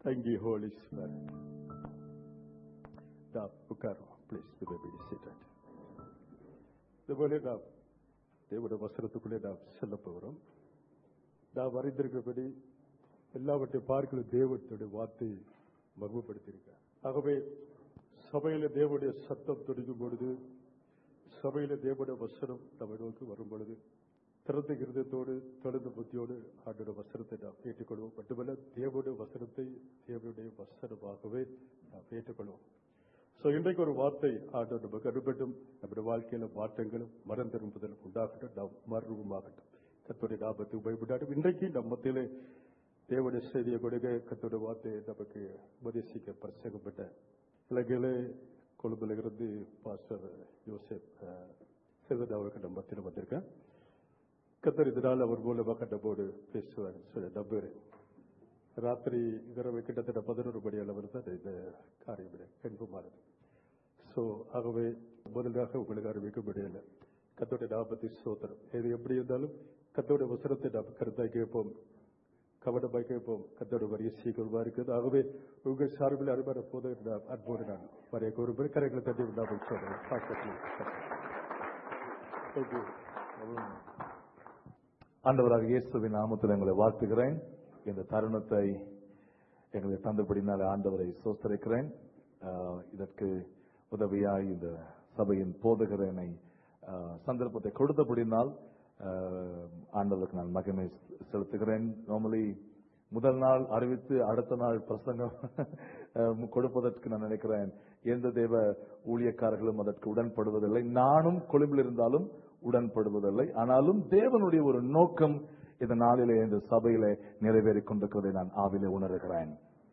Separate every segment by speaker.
Speaker 1: Thank you, Holy Spirit. Now, உட்காரு please to be seated இதுபோல நாம் தேவனுடைய வசனத்துக்குள்ளே நாம் செல்ல போகிறோம் நாம் அறிந்திருக்கிறபடி எல்லாவற்றையும் பார்க்கிற தேவனுடைய வார்த்தை மர்மப்படுத்தியிருக்கார் ஆகவே சபையில தேவனுடைய சத்தம் தொடங்கும் பொழுது சபையில தேவனுடைய வசனம் நம்ம நோக்கி வரும் பொழுது திறந்த இருதயத்தோடு திறந்த புத்தியோடு ஆண்டோட வசனத்தை நாம் ஏற்றுக்கொள்வோம் மட்டுமல்ல தேவனுடைய வசனத்தை தேவனுடைய வசனமாகவே நாம் ஏற்றுக்கொள்வோம் சோ இன்றைக்கு ஒரு வார்த்தை ஆண்டோர் நமக்கு அனுப்பட்டும் நம்முடைய வாழ்க்கையில மாற்றங்களும் மரம் திரும்புதலும் உண்டாகட்டும் நாம் மர்வமாகட்டும் கத்தோடைய லாபத்தை பயப்படாட்டும் இன்றைக்கு நம் மத்தியிலே தேவனுடைய செய்தியை கொடுக்க கத்தோட வார்த்தையை நமக்கு உபதேசிக்க பிரசங்கப்பட்ட இலங்கையிலே கொழும்புல இருந்து பாஸ்டர் யோசப் சிவன் அவருக்கு நம்ம மத்தியில் வந்திருக்கேன் கத்தர் இதனால் அவர் மூலமாக நம்மோடு பேசுவார் சொல்லி நம்புகிறேன் ராத்திரி இரவு கிட்டத்தட்ட பதினோரு மணி அளவில் தான் இந்த காரியம் கண்புமானது ஸோ ஆகவே முதலாக உங்களுக்கு அறிவிக்க முடியல கத்தோடைய லாபத்தை சோதனம் எது எப்படி இருந்தாலும் கத்தோடைய வசனத்தை நாம் கருத்தாய் கேட்போம் கவனமாய் கேட்போம் கத்தோட வரிய சீக்கிரமா இருக்குது ஆகவே உங்கள் சார்பில் அருமையான போது நான் அன்போடு நான் வரைய கூறுபடி கரைகளை தட்டி விடாமல் சொல்றேன் Thank you.
Speaker 2: ஆண்டவராக இயேசுவின் நாமத்தில் எங்களை வாழ்த்துகிறேன் இந்த தருணத்தை எங்களை தந்தபடினால் ஆண்டவரை சோஸ்தரிக்கிறேன் ஆஹ், இதற்கு உதவியாய் இந்த சபையின் போதகரனை சந்தர்ப்பத்தை கொடுத்தபடினால் ஆஹ், ஆண்டவருக்கு நான் மகிமை செலுத்துகிறேன் நார்மலி முதல் நாள் அறிவித்து அடுத்த நாள் பிரசங்கம் ஆஹ், கொடுப்பதற்கு நான் நினைக்கிறேன் எந்த தேவ ஊழியக்காரர்களும் அதற்கு உடன்படுவதில்லை நானும் கொழும்பில் இருந்தாலும் உடன்படுவதில்லை ஆனாலும் தேவனுடைய ஒரு நோக்கம் இந்த நாளிலே இந்த சபையிலே நிறைவேறிக் கொண்டிருக்கிறதை நான் ஆவிலே உணர்கிறேன்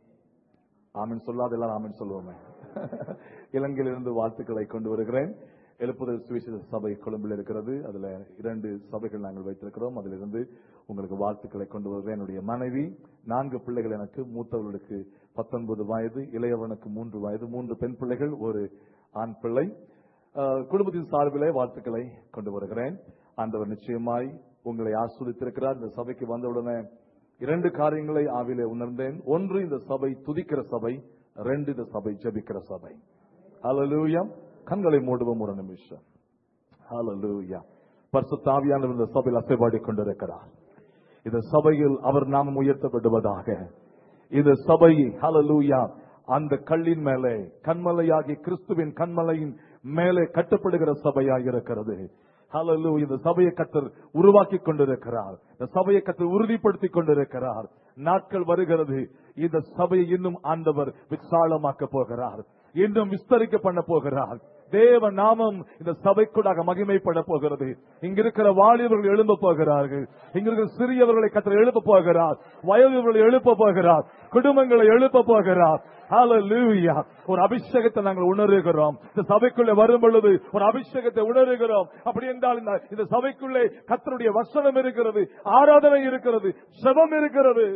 Speaker 2: ஆமீன் சொல்லாத எல்லாரும் ஆமீன் சொல்லுவோமே இலங்கையிலிருந்து வாழ்த்துக்களை கொண்டு வருகிறேன் எழுப்புதல் சுவிசேஷ சபை கொழும்பில் இருக்கிறது அதுல இரண்டு சபைகள் நாங்கள் வைத்திருக்கிறோம் அதிலிருந்து உங்களுக்கு வாழ்த்துக்களை கொண்டு வருகிறேன் என்னுடைய மனைவி நான்கு பிள்ளைகள் எனக்கு மூத்தவர்களுக்கு பத்தொன்பது வயது இளையவனுக்கு மூன்று வயது மூன்று பெண் பிள்ளைகள் ஒரு ஆண் பிள்ளை அஹ், குடும்பத்தின் சார்பிலே வாழ்த்துக்களை கொண்டு வருகிறேன் ஆண்டவர் நிச்சயமாய் உங்களை ஆஸ்வதித்திருக்கிறார் இந்த சபைக்கு வந்தவுடனே இரண்டு காரியங்களை ஆவிலே உணர்ந்தேன் ஒன்று இந்த சபை துதிக்கிற சபை ரெண்டு இந்த சபை ஜெபிக்கிற சபை ஹalleluya கண்களை மூடுவோம் ஒரு நிமிஷம் ஹalleluya பரிசுத்த ஆவியானவர் இந்த சபையில் அசைபாடி கொண்டிருக்கிறார் இந்த சபையில் அவர் நாமம் உயர்த்தப்படுவதாக இந்த சபை ஹalleluya அந்த கல்லின் மேலே கண்மலையாகி கிறிஸ்துவின் கண்மலையின் மேலே கட்டப்படுகிற சபையாக இருக்கிறது ஹalleluya இந்த சபையை கத்தர் உருவாக்கி கொண்டிருக்கிறார் இந்த சபையை கத்தர் உறுதிப்படுத்தி கொண்டிருக்கிறார் நாட்கள் வருகிறது இந்த சபையை இன்னும் ஆண்டவர் விசாலமாக்க போகிறார் இன்னும் விஸ்தரிக்க பண்ண போகிறார் தேவ நாமம் இந்த சபைக்குடாக மகிமைப்பட போகிறது இங்க இருக்கிற வாலிபர்கள் எழும்ப போகிறார்கள் இங்க இருக்கிற சிறியவர்களை கத்தர் எழுப்ப போகிறார் வயதுகளை எழுப்ப போகிறார் குடும்பங்களை எழுப்ப போகிறார் Hallelujah. ஒரு அபிஷேகத்தை நாங்கள் உணர்கிறோம் இந்த சபைக்குள்ளே வரும் பொழுது ஒரு அபிஷேகத்தை உணர்கிறோம் அப்படி என்றால் இந்த- இந்த சபைக்குள்ளே கத்தருடைய வசனம் இருக்கிறது ஆராதனை இருக்கிறது செபம் இருக்கிறது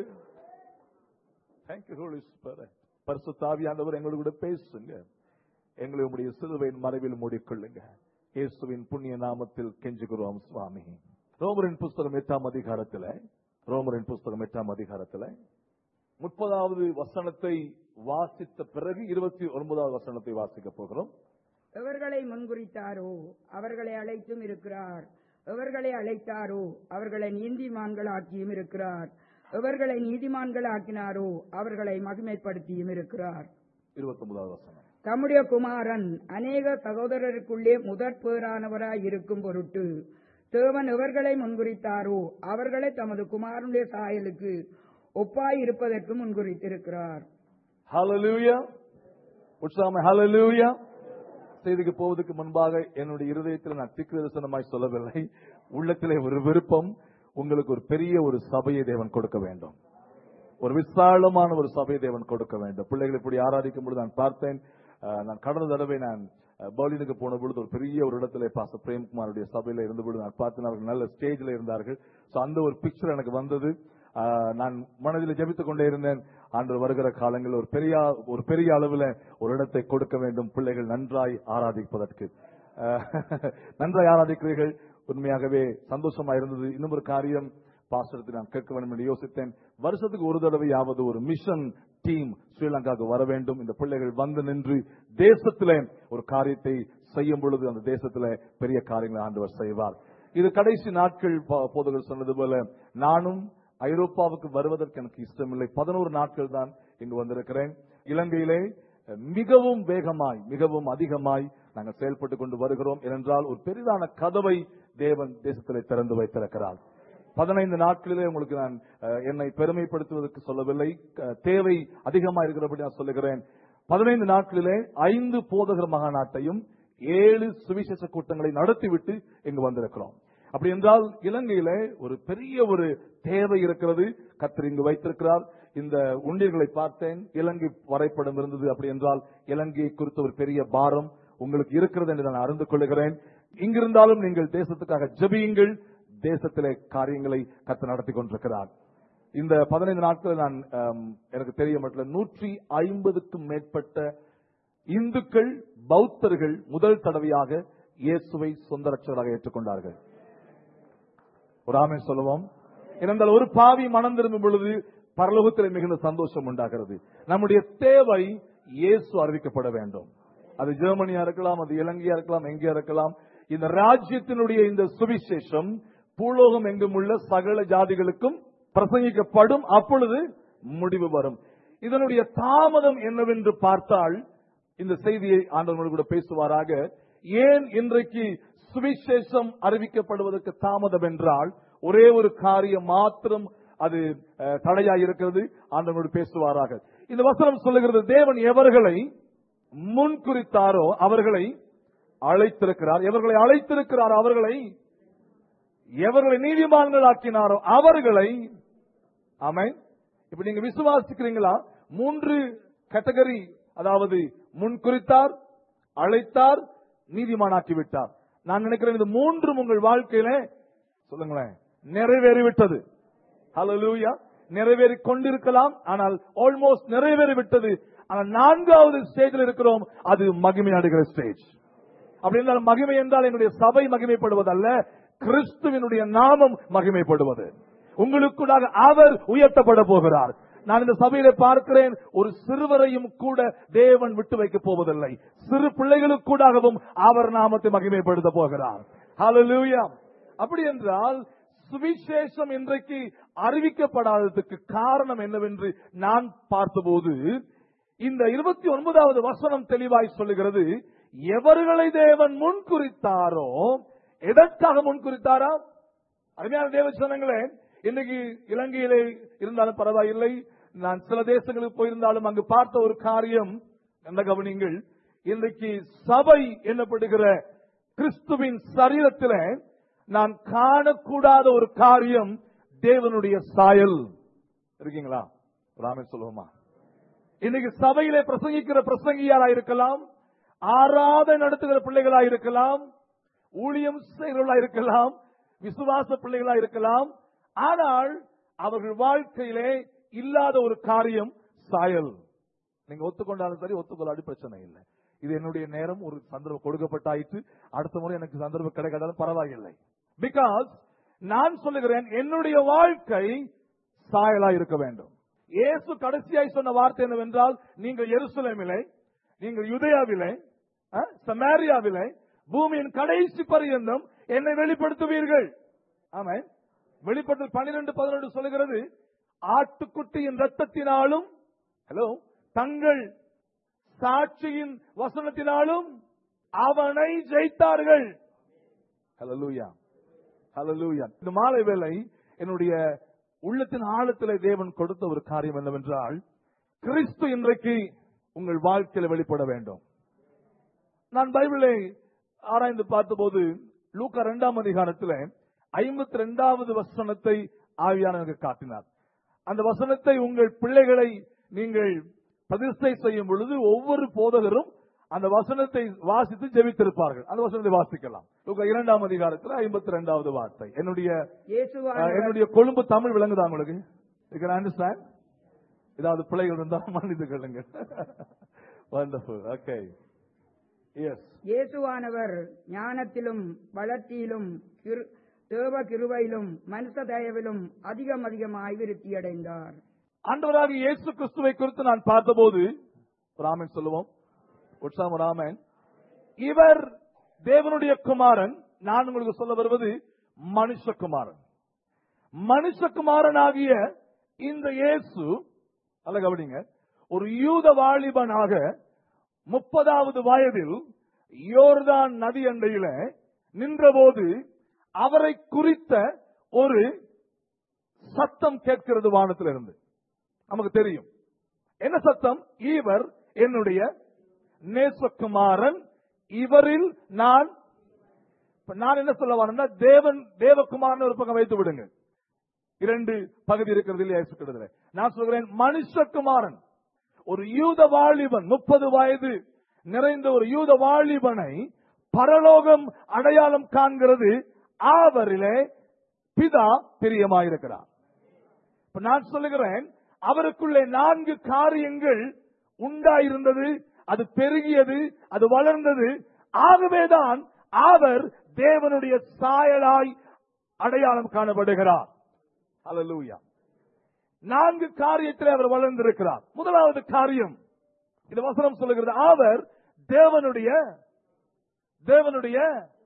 Speaker 2: தேங்க்யூ ஹோலி ஸ்பிரிட் பரிசுத்தாவியானவர் எங்களோட கூட பேசுங்க எங்களை உங்களுடைய சிலுவையின் மறைவில் மூடிக்கொள்ளுங்க இயேசுவின் புண்ணிய நாமத்தில் கெஞ்சுகிறோம் சுவாமி ரோமரின் புஸ்தகம் எட்டாம் அதிகாரத்துல ரோமரின் புஸ்தகம் எட்டாம் அதிகாரத்துல முப்பதாவது வசனத்தை வாசித்த பிறகு இருபத்தி ஒன்பதாவது வசனத்தை வாசிக்க போகிறோம்
Speaker 3: எவர்களை முன்குறித்தாரோ அவர்களை அழைத்தும் இருக்கிறார் எவர்களை அழைத்தாரோ அவர்களை நீதிமான்களாக்கியும் இருக்கிறார் எவர்களை நீதிமான்களாக்கினாரோ அவர்களை மகிமைப்படுத்தியும் இருக்கிறார்
Speaker 2: இருபத்தி ஒன்பதாவது வசனம்
Speaker 3: தம்முடைய குமாரன் அநேக சகோதரருக்குள்ளே முதற் பேரானவராய் இருக்கும் பொருட்டு தேவன் எவர்களை முன்குறித்தாரோ அவர்களை தமது குமாரனுடைய சாயலுக்கு ஒப்பாய் இருப்பதற்கு முன்குறித்திருக்கிறார்
Speaker 2: ஹalleluya உற்சாகமே ஹalleluya செய்திக்கு போவதற்கு முன்பாக என்னுடைய இருதயத்தில் நான் திக்கு தரிசனமாய் சொல்லவில்லை உள்ளத்திலே ஒரு விருப்பம் உங்களுக்கு ஒரு பெரிய ஒரு சபையை தேவன் கொடுக்க வேண்டும் ஒரு விசாலமான ஒரு சபையை தேவன் கொடுக்க வேண்டும் பிள்ளைகள் இப்படி ஆராதிக்கும் பொழுது நான் பார்த்தேன் அஹ், நான் கடந்த தடவை நான் அஹ், பெர்லினுக்கு போன பொழுது ஒரு பெரிய ஒரு இடத்துல பாச பிரேம்குமாருடைய சபையில இருந்த பொழுது நான் பார்த்தேன் அவர்கள் நல்ல ஸ்டேஜ்ல இருந்தார்கள் சோ அந்த ஒரு பிக்சர் எனக்கு வந்தது ஆஹ், நான் மனதில் ஜெபித்துக் கொண்டே இருந்தேன் ஆண்டு வருகிற காலங்களில் ஒரு பெரிய ஒரு பெரிய அளவில் ஒரு இடத்தை கொடுக்க வேண்டும் பிள்ளைகள் நன்றாய் ஆராதிப்பதற்கு ஆஹ், நன்றாய் ஆராதிக்கிறீர்கள் உண்மையாகவே சந்தோஷமா இருந்தது இன்னும் ஒரு காரியம் பாஸ்டருக்கு நான் கேட்க வேண்டும் என்று யோசித்தேன் வருஷத்துக்கு ஒரு தடவையாவது ஒரு மிஷன் டீம் ஸ்ரீலங்காவுக்கு வர வேண்டும் இந்த பிள்ளைகள் வந்து நின்று தேசத்திலே ஒரு காரியத்தை செய்யும் பொழுது அந்த தேசத்திலே பெரிய காரியங்களை ஆண்டவர் செய்வார் இது கடைசி நாட்கள் ப- போதகர் சொன்னது போல நானும் ஐரோப்பாவுக்கு வருவதற்கு எனக்கு இஷ்டமில்லை பதினோரு நாட்கள் தான் இங்கு வந்திருக்கிறேன் இலங்கையிலே மிகவும் வேகமாய் மிகவும் அதிகமாய் நாங்கள் செயல்பட்டுக் கொண்டு வருகிறோம் ஏனென்றால் ஒரு பெரிதான கதவை தேவன் தேசத்திலே திறந்து வைத்திருக்கிறார் பதினைந்து நாட்களிலே உங்களுக்கு நான் அஹ், என்னை பெருமைப்படுத்துவதற்கு சொல்லவில்லை க- தேவை அதிகமா இருக்கிறபடி நான் சொல்லுகிறேன் பதினைந்து நாட்களிலே ஐந்து போதகர் மகாநாட்டையும் ஏழு சுவிசேஷ கூட்டங்களை நடத்திவிட்டு இங்கு வந்திருக்கிறோம் அப்படி என்றால் இலங்கையிலே ஒரு பெரிய ஒரு தேவை இருக்கிறது கத்தர் இங்கு வைத்திருக்கிறார் இந்த உண்டியல்களை பார்த்தேன் இலங்கை வரைபடம் இருந்தது அப்படி என்றால் இலங்கையை குறித்த ஒரு பெரிய பாரம் உங்களுக்கு இருக்கிறது என்று நான் அறிந்து கொள்கிறேன் இங்கிருந்தாலும் நீங்கள் தேசத்துக்காக ஜெபியுங்கள் தேசத்திலே காரியங்களை கத்த நடத்தி கொண்டிருக்கிறார் இந்த பதினைந்து நாட்கள் நான் ஆம், எனக்கு தெரிய மட்டும் நூற்றி ஐம்பதுக்கும் மேற்பட்ட இந்துக்கள் பௌத்தர்கள் முதல் தடவையாக இயேசுவை சொந்த ரட்சகராக ஏற்றுக்கொண்டார்கள் ஒரு ஆமென் சொல்லுவோம் ஏனென்றால் ஒரு பாவி மனம் திரும்பும் பொழுது பரலோகத்தில் மிகுந்த சந்தோஷம் உண்டாகிறது நம்முடைய தேவை இயேசு அறிவிக்கப்பட வேண்டும் அது ஜெர்மனியா இருக்கலாம் அது இலங்கையா இருக்கலாம் எங்கேயா இருக்கலாம் இந்த ராஜ்யத்தினுடைய இந்த சுவிசேஷம் பூலோகம் எங்கும் உள்ள சகல ஜாதிகளுக்கும் பிரசங்கிக்கப்படும் அப்பொழுது முடிவு வரும் இதனுடைய தாமதம் என்னவென்று பார்த்தால் இந்த செய்தியை ஆண்டவனோடு கூட பேசுவாராக ஏன் இன்றைக்கு சுவிசேஷம் அறிவிக்கப்படுவதற்கு தாமதம் என்றால் ஒரே ஒரு காரியம் மாத்திரம் அது அஹ், தடையாய் இருக்கிறது ஆண்டவனோடு பேசுவாராக இந்த வசனம் சொல்லுகிறது தேவன் எவர்களை முன்குறித்தாரோ அவர்களை அழைத்திருக்கிறார் எவர்களை அழைத்திருக்கிறார் அவர்களை எவர்களை நீதிமான்கள் ஆக்கினாரோ அவர்களை ஆமென் இப்ப நீங்க விசுவாசிக்கிறீங்களா மூன்று கேட்டகரி அதாவது முன்குறித்தார் அழைத்தார் நீதிமானாக்கி விட்டார் நான் நினைக்கிறேன் இது மூன்றும் உங்கள் வாழ்க்கையில சொல்லுங்களேன் நிறைவேறிவிட்டது ஹalleluya நிறைவேறி கொண்டிருக்கலாம் ஆனால் ஆல்மோஸ்ட் நிறைவேறிவிட்டது ஆனால் நான்காவது ஸ்டேஜில் இருக்கிறோம் அது மகிமை அடைகிற ஸ்டேஜ் அப்படி என்றால் மகிமை என்றால் என்னுடைய சபை மகிமைப்படுவதல்ல கிறிஸ்துவினுடைய நாமம் மகிமைப்படுவது உங்களுக்குள்ளாக அவர் உயர்த்தப்பட போகிறார் நான் இந்த சபையில பார்க்கிறேன் ஒரு சிறுவரையும் கூட தேவன் விட்டு வைக்க போவதில்லை சிறு பிள்ளைகளுக்கூடாகவும் அவர் நாமத்தை மகிமைப்படுத்த போகிறார் ஹalleluya அப்படி என்றால் சுவிசேஷம் இன்றைக்கு அறிவிக்கப்படாததுக்கு காரணம் என்னவென்று நான் பார்த்தபோது இந்த இருபத்தி ஒன்பதாவது வசனம் தெளிவாய் சொல்லுகிறது எவர்களை தேவன் முன்குறித்தாரோ எதற்காக முன்குறித்தாரா அருமையான தேவ சொன்னங்களே இன்னைக்கு இலங்கையிலே இருந்தாலும் பரவாயில்லை நான் சில தேசங்களுக்கு போயிருந்தாலும் அங்கு பார்த்த ஒரு காரியம் என்ன கவனிங்கள் இன்றைக்கு சபை என்னப்படுகிற கிறிஸ்துவின் சரீரத்தில் நான் காணக்கூடாத ஒரு காரியம் தேவனுடைய சாயல் இருக்கீங்களா ராமே சொல்லுவோமா இன்னைக்கு சபையிலே பிரசங்கிக்கிற பிரசங்கியாரா இருக்கலாம் ஆறாத நடத்துகிற பிள்ளைகளா இருக்கலாம் ஊழியம் செய்கிறவர்களா இருக்கலாம் விசுவாச பிள்ளைகளா இருக்கலாம் ஆனால் அவர்கள் வாழ்க்கையிலே இல்லாத ஒரு காரியம் சாயல் நீங்க ஒத்துக்கொண்டாலும் சரி ஒத்துக்கொள்ளாடி பிரச்சனை இல்லை இது என்னுடைய நேரம் ஒரு சந்தர்ப்பம் கொடுக்கப்பட்டாயிற்று அடுத்த முறை எனக்கு சந்தர்ப்பம் கிடைக்காதாலும் பரவாயில்லை பிகாஸ் நான் சொல்லுகிறேன் என்னுடைய வாழ்க்கை சாயலா இருக்க வேண்டும் இயேசு கடைசியாய் சொன்ன வார்த்தை என்னவென்றால் நீங்கள் எருசலேமிலே நீங்கள் யுதயாவிலே அஹ், சமாரியாவிலே பூமியின் கடைசி பரியந்தம் என்னை வெளிப்படுத்துவீர்கள் ஆமென் வெளிப்படுத்தல் பன்னிரண்டு பதினொன்று சொல்லுகிறது ஆட்டுக்குட்டியின் ரத்தத்தினாலும் ஹலோ தங்கள் சாட்சியின் வசனத்தினாலும் அவனை ஜெயித்தார்கள் ஹalleluya ஹalleluya இந்த மாலை வேளை என்னுடைய உள்ளத்தின் ஆழத்திலே தேவன் கொடுத்த ஒரு காரியம் என்னவென்றால் கிறிஸ்து இன்றைக்கு உங்கள் வாழ்க்கையில வெளிப்பட வேண்டும் நான் பைபிளை ஆராய்ந்து பார்த்தபோது லூக்கா இரண்டாம் அதிகாரத்தில் ஐம்பத்தி ரெண்டாவது வசனத்தை ஆவியானவருக்கு காட்டினார் அந்த வசனத்தை உங்கள் பிள்ளைகளை நீங்கள் பிரதிஷ்டை செய்யும் பொழுது ஒவ்வொரு போதகரும் அந்த வசனத்தை வாசித்து ஜெபித்திருப்பார்கள் அந்த வசனத்தை வாசிக்கலாம் லூக்கா இரண்டாம் அதிகாரத்தில் ஐம்பத்தி ரெண்டாவது வார்த்தை என்னுடைய அஹ்,
Speaker 3: இயேசுவானவர்
Speaker 2: என்னுடைய கொழும்பு தமிழ் விளங்குதா உங்களுக்கு you can understand ஏதாவது பிள்ளைகள் இருந்தால் மன்னித்து கொள்ளுங்க வண்டர்ஃபுல் ஓகே எஸ்
Speaker 3: இயேசுவானவர் ஞானத்திலும் வளர்ச்சியிலும் கிரு- தேவ கிருபையிலும் மனுஷ தயவிலும் அதிகம் அதிகமாய் விருத்தியடைந்தார்
Speaker 2: ஆண்டவராக இயேசு கிறிஸ்துவை குறித்து நான் பார்த்தபோது ராமன் சொல்லுவோம் உற்சாகம் ராமன் இவர் தேவனுடைய குமாரன் நான் உங்களுக்கு சொல்ல வருவது மனுஷகுமாரன் மனுஷகுமாரனாகிய இந்த இயேசு அல்ல கவனிங்க ஒரு யூத வாலிபனாக முப்பதாவது வயதில் யோர்தான் நதி அண்டையில நின்றபோது அவரை குறித்த ஒரு சத்தம் கேட்கிறது வானத்திலிருந்து நமக்கு தெரியும் என்ன சத்தம் இவர் என்னுடைய நேசகுமாரன் இவரில் நான் இப்ப நான் என்ன சொல்ல வரேன்னா தேவன் தேவகுமாரன் ஒரு பக்கம் வைத்து விடுங்க இரண்டு பகுதி இருக்கிறது இல்லையா இயேசு கிட்டத்துல நான் சொல்கிறேன் மனுஷகுமாரன் ஒரு யூத வாலிபன் முப்பது வயது நிறைந்த ஒரு யூத வாலிபனை பரலோகம் அடையாளம் காண்கிறது அவரிலே பிதா பிரியமாயிருக்கிறார் இப்ப நான் சொல்லுகிறேன் அவருக்குள்ளே நான்கு காரியங்கள் உண்டாயிருந்தது அது பெருகியது அது வளர்ந்தது ஆகவேதான் அவர் தேவனுடைய சாயலாய் அடையாளம் காணப்படுகிறார் அல்லூயா நான்கு காரியத்தில் அவர் வளர்ந்திருக்கிறார் முதலாவது காரியம் இந்த வசனம் சொல்லுகிறது அவர் தேவனுடைய தேவனுடைய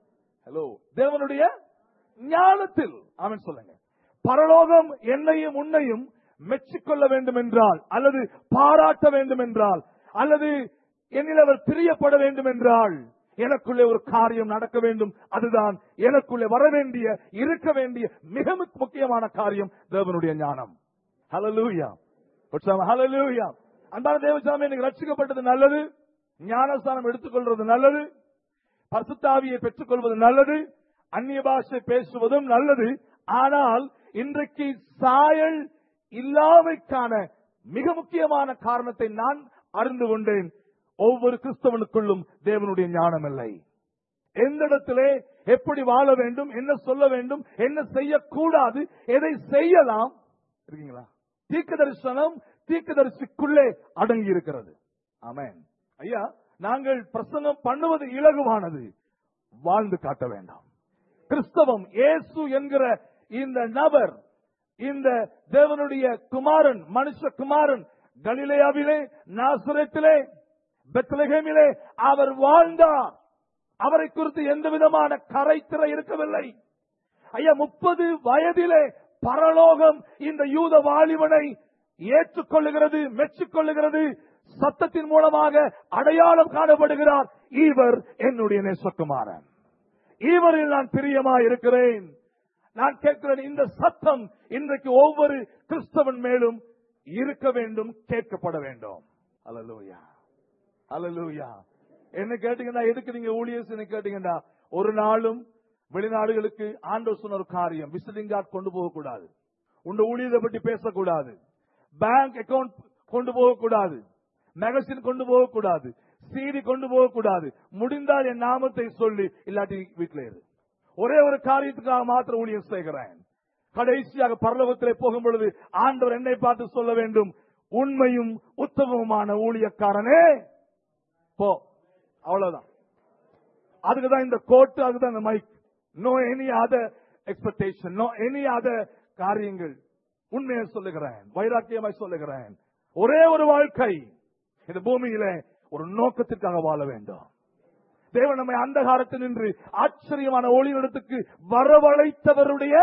Speaker 2: ஹலோ தேவனுடைய ஞானத்தில் அவன் சொல்லுங்க பரலோகம் என்னையும் உன்னையும் மெச்சிக்கொள்ள வேண்டும் என்றால் அல்லது பாராட்ட வேண்டும் என்றால் அல்லது என்னில் அவர் பிரியப்பட வேண்டும் என்றால் எனக்குள்ளே ஒரு காரியம் நடக்க வேண்டும் அதுதான் எனக்குள்ளே வர வேண்டிய இருக்க வேண்டிய மிக முக்கியமான காரியம் தேவனுடைய ஞானம் ஹalleluya உற்சாகம் ஹalleluya அன்பான தேவசாமி நீங்க ரட்சிக்கப்பட்டது நல்லது ஞானஸ்தானம் எடுத்துக்கொள்வது நல்லது பரிசுத்தாவியை பெற்றுக்கொள்வது நல்லது அந்நிய பாஷை பேசுவதும் நல்லது ஆனால் இன்றைக்கு சாயல் இல்லாமைக்கான மிக முக்கியமான காரணத்தை நான் அறிந்து கொண்டேன் ஒவ்வொரு கிறிஸ்தவனுக்குள்ளும் தேவனுடைய ஞானம் இல்லை எந்த இடத்திலே எப்படி வாழ வேண்டும் என்ன சொல்ல வேண்டும் என்ன செய்யக்கூடாது எதை செய்யலாம் இருக்கீங்களா தீர்க்க தரிசனம் தீர்க்க தரிசிக்குள்ளே அடங்கி இருக்கிறது ஆமென் ஐயா நாங்கள் பிரசங்கம் பண்ணுவது இலகுவானது வாழ்ந்து காட்ட வேண்டாம் கிறிஸ்தவம் இயேசு என்கிற இந்த நபர் இந்த தேவனுடைய குமாரன் மனுஷ குமாரன் கலிலேயாவிலே நாசுரத்திலே பெத்லகேமிலே அவர் வாழ்ந்தார் அவரை குறித்து எந்த விதமான கரைத்திரை இருக்கவில்லை ஐயா முப்பது வயதிலே பரலோகம் இந்த யூத வாலிபனை ஏற்றுக்கொள்ளுகிறது மெச்சிக்கொள்ளுகிறது சத்தத்தின் மூலமாக அடையாளம் காணப்படுகிறார் இவர் என்னுடைய நேசகுமாரன் இவரில் நான் பிரியமா இருக்கிறேன் நான் கேட்கிறேன் இந்த சத்தம் இன்றைக்கு ஒவ்வொரு கிறிஸ்தவன் மேலும் இருக்க வேண்டும் கேட்கப்பட வேண்டும் அல்லலூயா அல்லலூயா என்ன கேட்டீங்கன்னா எதுக்கு நீங்க ஊழியர்ஸ் கேட்டீங்கன்னா ஒரு நாளும் வெளிநாடுகளுக்கு ஆண்டவர் சொன்ன ஒரு காரியம் விசிட்டிங் கார்டு கொண்டு போகக்கூடாது உங்க ஊழியத்தை பற்றி பேசக்கூடாது பேங்க் அக்கவுண்ட் கொண்டு போகக்கூடாது மேகசின் கொண்டு போகக்கூடாது சீடி கொண்டு போகக்கூடாது முடிந்தால் என் நாமத்தை சொல்லி இல்லாட்டி வீட்டில் இரு ஒரே ஒரு காரியத்துக்காக மாத்திரம் ஊழியம் செய்கிறேன் கடைசியாக பரலோகத்திலே போகும் பொழுது ஆண்டவர் என்னை பார்த்து சொல்ல வேண்டும் உண்மையும் உத்தமமான ஊழியக்காரனே போ அவ்வளவுதான் அதுக்குதான் இந்த கோட்டு அதுதான் இந்த mic no any other expectation no any other காரியங்கள் உண்மையை சொல்லுகிறேன் வைராக்கியமாய் சொல்லுகிறேன் ஒரே ஒரு வாழ்க்கை இந்த பூமியில ஒரு நோக்கத்திற்காக வாழ வேண்டும் தேவன் நம்மை அந்தகாரத்தில் நின்று ஆச்சரியமான ஒளியிடத்துக்கு வரவழைத்தவருடைய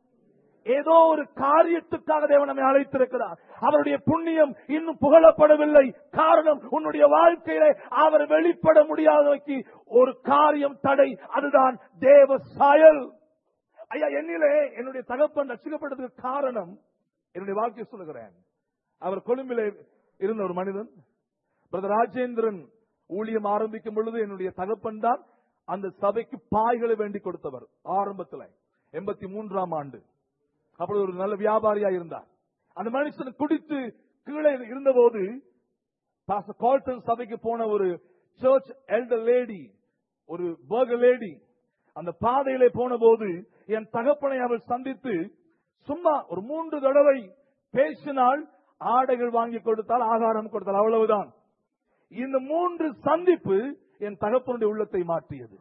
Speaker 2: ஏதோ ஒரு காரியத்துக்காக தேவன் நம்மை அழைத்திருக்கிறார் அவருடைய புண்ணியம் இன்னும் புகழப்படவில்லை காரணம் உன்னுடைய வாழ்க்கையில அவர் வெளிப்பட முடியாதவைக்கு ஒரு காரியம் தடை அதுதான் தேவ சாயல் ஐயா என்னிலே என்னுடைய தகப்பன் ரசிக்கப்பட்டதுக்கு காரணம் என்னுடைய வாழ்க்கையை சொல்லுகிறேன் அவர் கொழும்பிலே இருந்த ஒரு மனிதன் பிரதர் ராஜேந்திரன் ஊழியம் ஆரம்பிக்கும் பொழுது என்னுடைய தகப்பன் தான் அந்த சபைக்கு பாய்களை வேண்டி கொடுத்தவர் ஆரம்பத்தில் எண்பத்தி மூன்றாம் ஆண்டு அப்படி ஒரு நல்ல வியாபாரியா இருந்தார் அந்த மனுஷன் குடித்து கீழே இருந்தபோது பாஸ்டர் கால்டன் சபைக்கு போன ஒரு சர்ச் எல்டர் லேடி ஒரு பர்கர் லேடி அந்த பாதையிலே போன போது என் தகப்பனை அவள் சந்தித்து சும்மா ஒரு மூன்று தடவை பேசினால் ஆடைகள் வாங்கி கொடுத்தால் ஆகாரம் கொடுத்தால் அவ்வளவுதான் இந்த மூன்று சந்திப்பு என் தகப்பனுடைய உள்ளத்தை மாற்றியது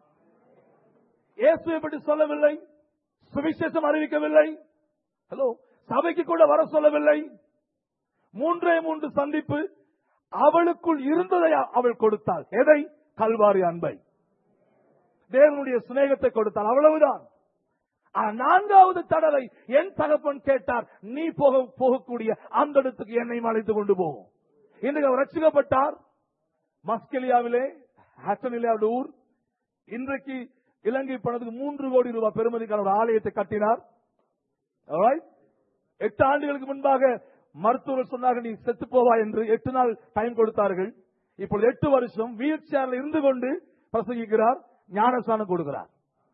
Speaker 2: இயேசுவை பற்றி சொல்லவில்லை சுவிசேஷம் அறிவிக்கவில்லை ஹலோ சபைக்கு கூட வர சொல்லவில்லை மூன்றே மூன்று சந்திப்பு அவளுக்குள் இருந்ததை அவள் கொடுத்தாள் எதை கல்வாரி அன்பை தேவனுடைய சிநேகத்தை கொடுத்தாள் அவ்வளவுதான் ஆனா நான்காவது தடவை என் தகப்பன் கேட்டார் நீ போக போகக்கூடிய அந்த இடத்துக்கு என்னை அழைத்து கொண்டு போகும் இன்றைக்கு அவர் ரட்சிக்கப்பட்டார் மஸ்கெலியாவிலே ஹட்டனிலே அவருடைய ஊர் இன்றைக்கு இலங்கை பணத்துக்கு மூன்று கோடி ரூபாய் பெருமதிக்கான ஒரு ஆலயத்தை கட்டினார் Alright? எட்டு ஆண்டுகளுக்கு முன்பாக மருத்துவர்கள் சொன்னார்கள் நீ செத்து போவாய் என்று எட்டு நாள் டைம் கொடுத்தார்கள் இப்பொழுது எட்டு வருஷம் வீல் சேர்ல இருந்து கொண்டு பிரசங்கிக்கிறார் ஞானஸ்தானம் கொடுக்கிறார்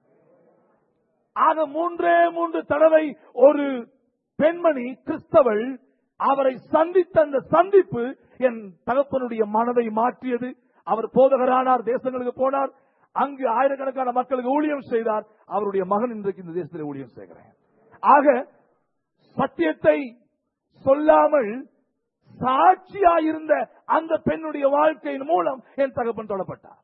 Speaker 2: ஆக மூன்றே மூன்று தடவை ஒரு பெண்மணி கிறிஸ்தவள் அவரை சந்தித்த அந்த சந்திப்பு என் தகப்பனுடைய மனதை மாற்றியது அவர் போதகரானார் தேசங்களுக்கு போனார் அங்கு ஆயிரக்கணக்கான மக்களுக்கு ஊழியம் செய்தார் அவருடைய மகன் இன்றைக்கு இந்த தேசத்தில் ஊழியம் செய்கிறேன் ஆக சத்தியத்தை சொல்லாமல் சாட்சியாயிருந்த அந்த பெண்ணுடைய வாழ்க்கையின் மூலம் என் தகப்பன் தொடப்பட்டார்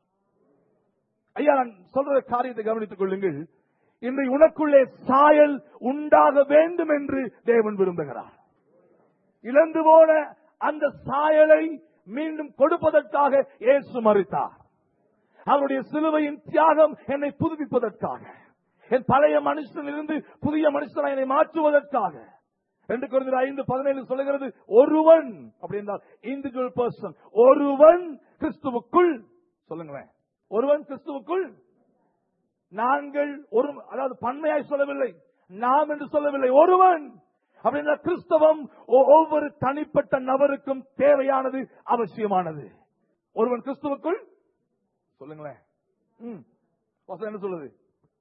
Speaker 2: ஐயா நான் சொல்ற காரியத்தை கவனித்துக் கொள்ளுங்கள் இன்று உனக்குள்ளே சாயல் உண்டாக வேண்டும் என்று தேவன் விரும்புகிறார் இழந்து போன அந்த சாயலை மீண்டும் கொடுப்பதற்காக இயேசு மறித்தார் அவருடைய சிலுவையின் தியாகம் என்னை புதுப்பிப்பதற்காக என் பழைய மனுஷனிலிருந்து புதிய மனுஷனை என்னை மாற்றுவதற்காக ரெண்டு குறைந்த ஐந்து பதினேழு சொல்லுகிறது ஒருவன் அப்படி என்றால் இண்டிவிஜுவல் பர்சன் ஒருவன் கிறிஸ்துவுக்குள் சொல்லுங்களேன் ஒருவன் கிறிஸ்துவுக்குள் நாங்கள் ஒரு அதாவது பன்மையாய் சொல்லவில்லை நாம் என்று சொல்லவில்லை ஒருவன் அப்படின்னா கிறிஸ்தவம் ஒ- ஒவ்வொரு தனிப்பட்ட நபருக்கும் தேவையானது அவசியமானது ஒருவன் கிறிஸ்துவுக்குள் சொல்லுங்களேன் ம். வசனம் என்ன சொல்லுது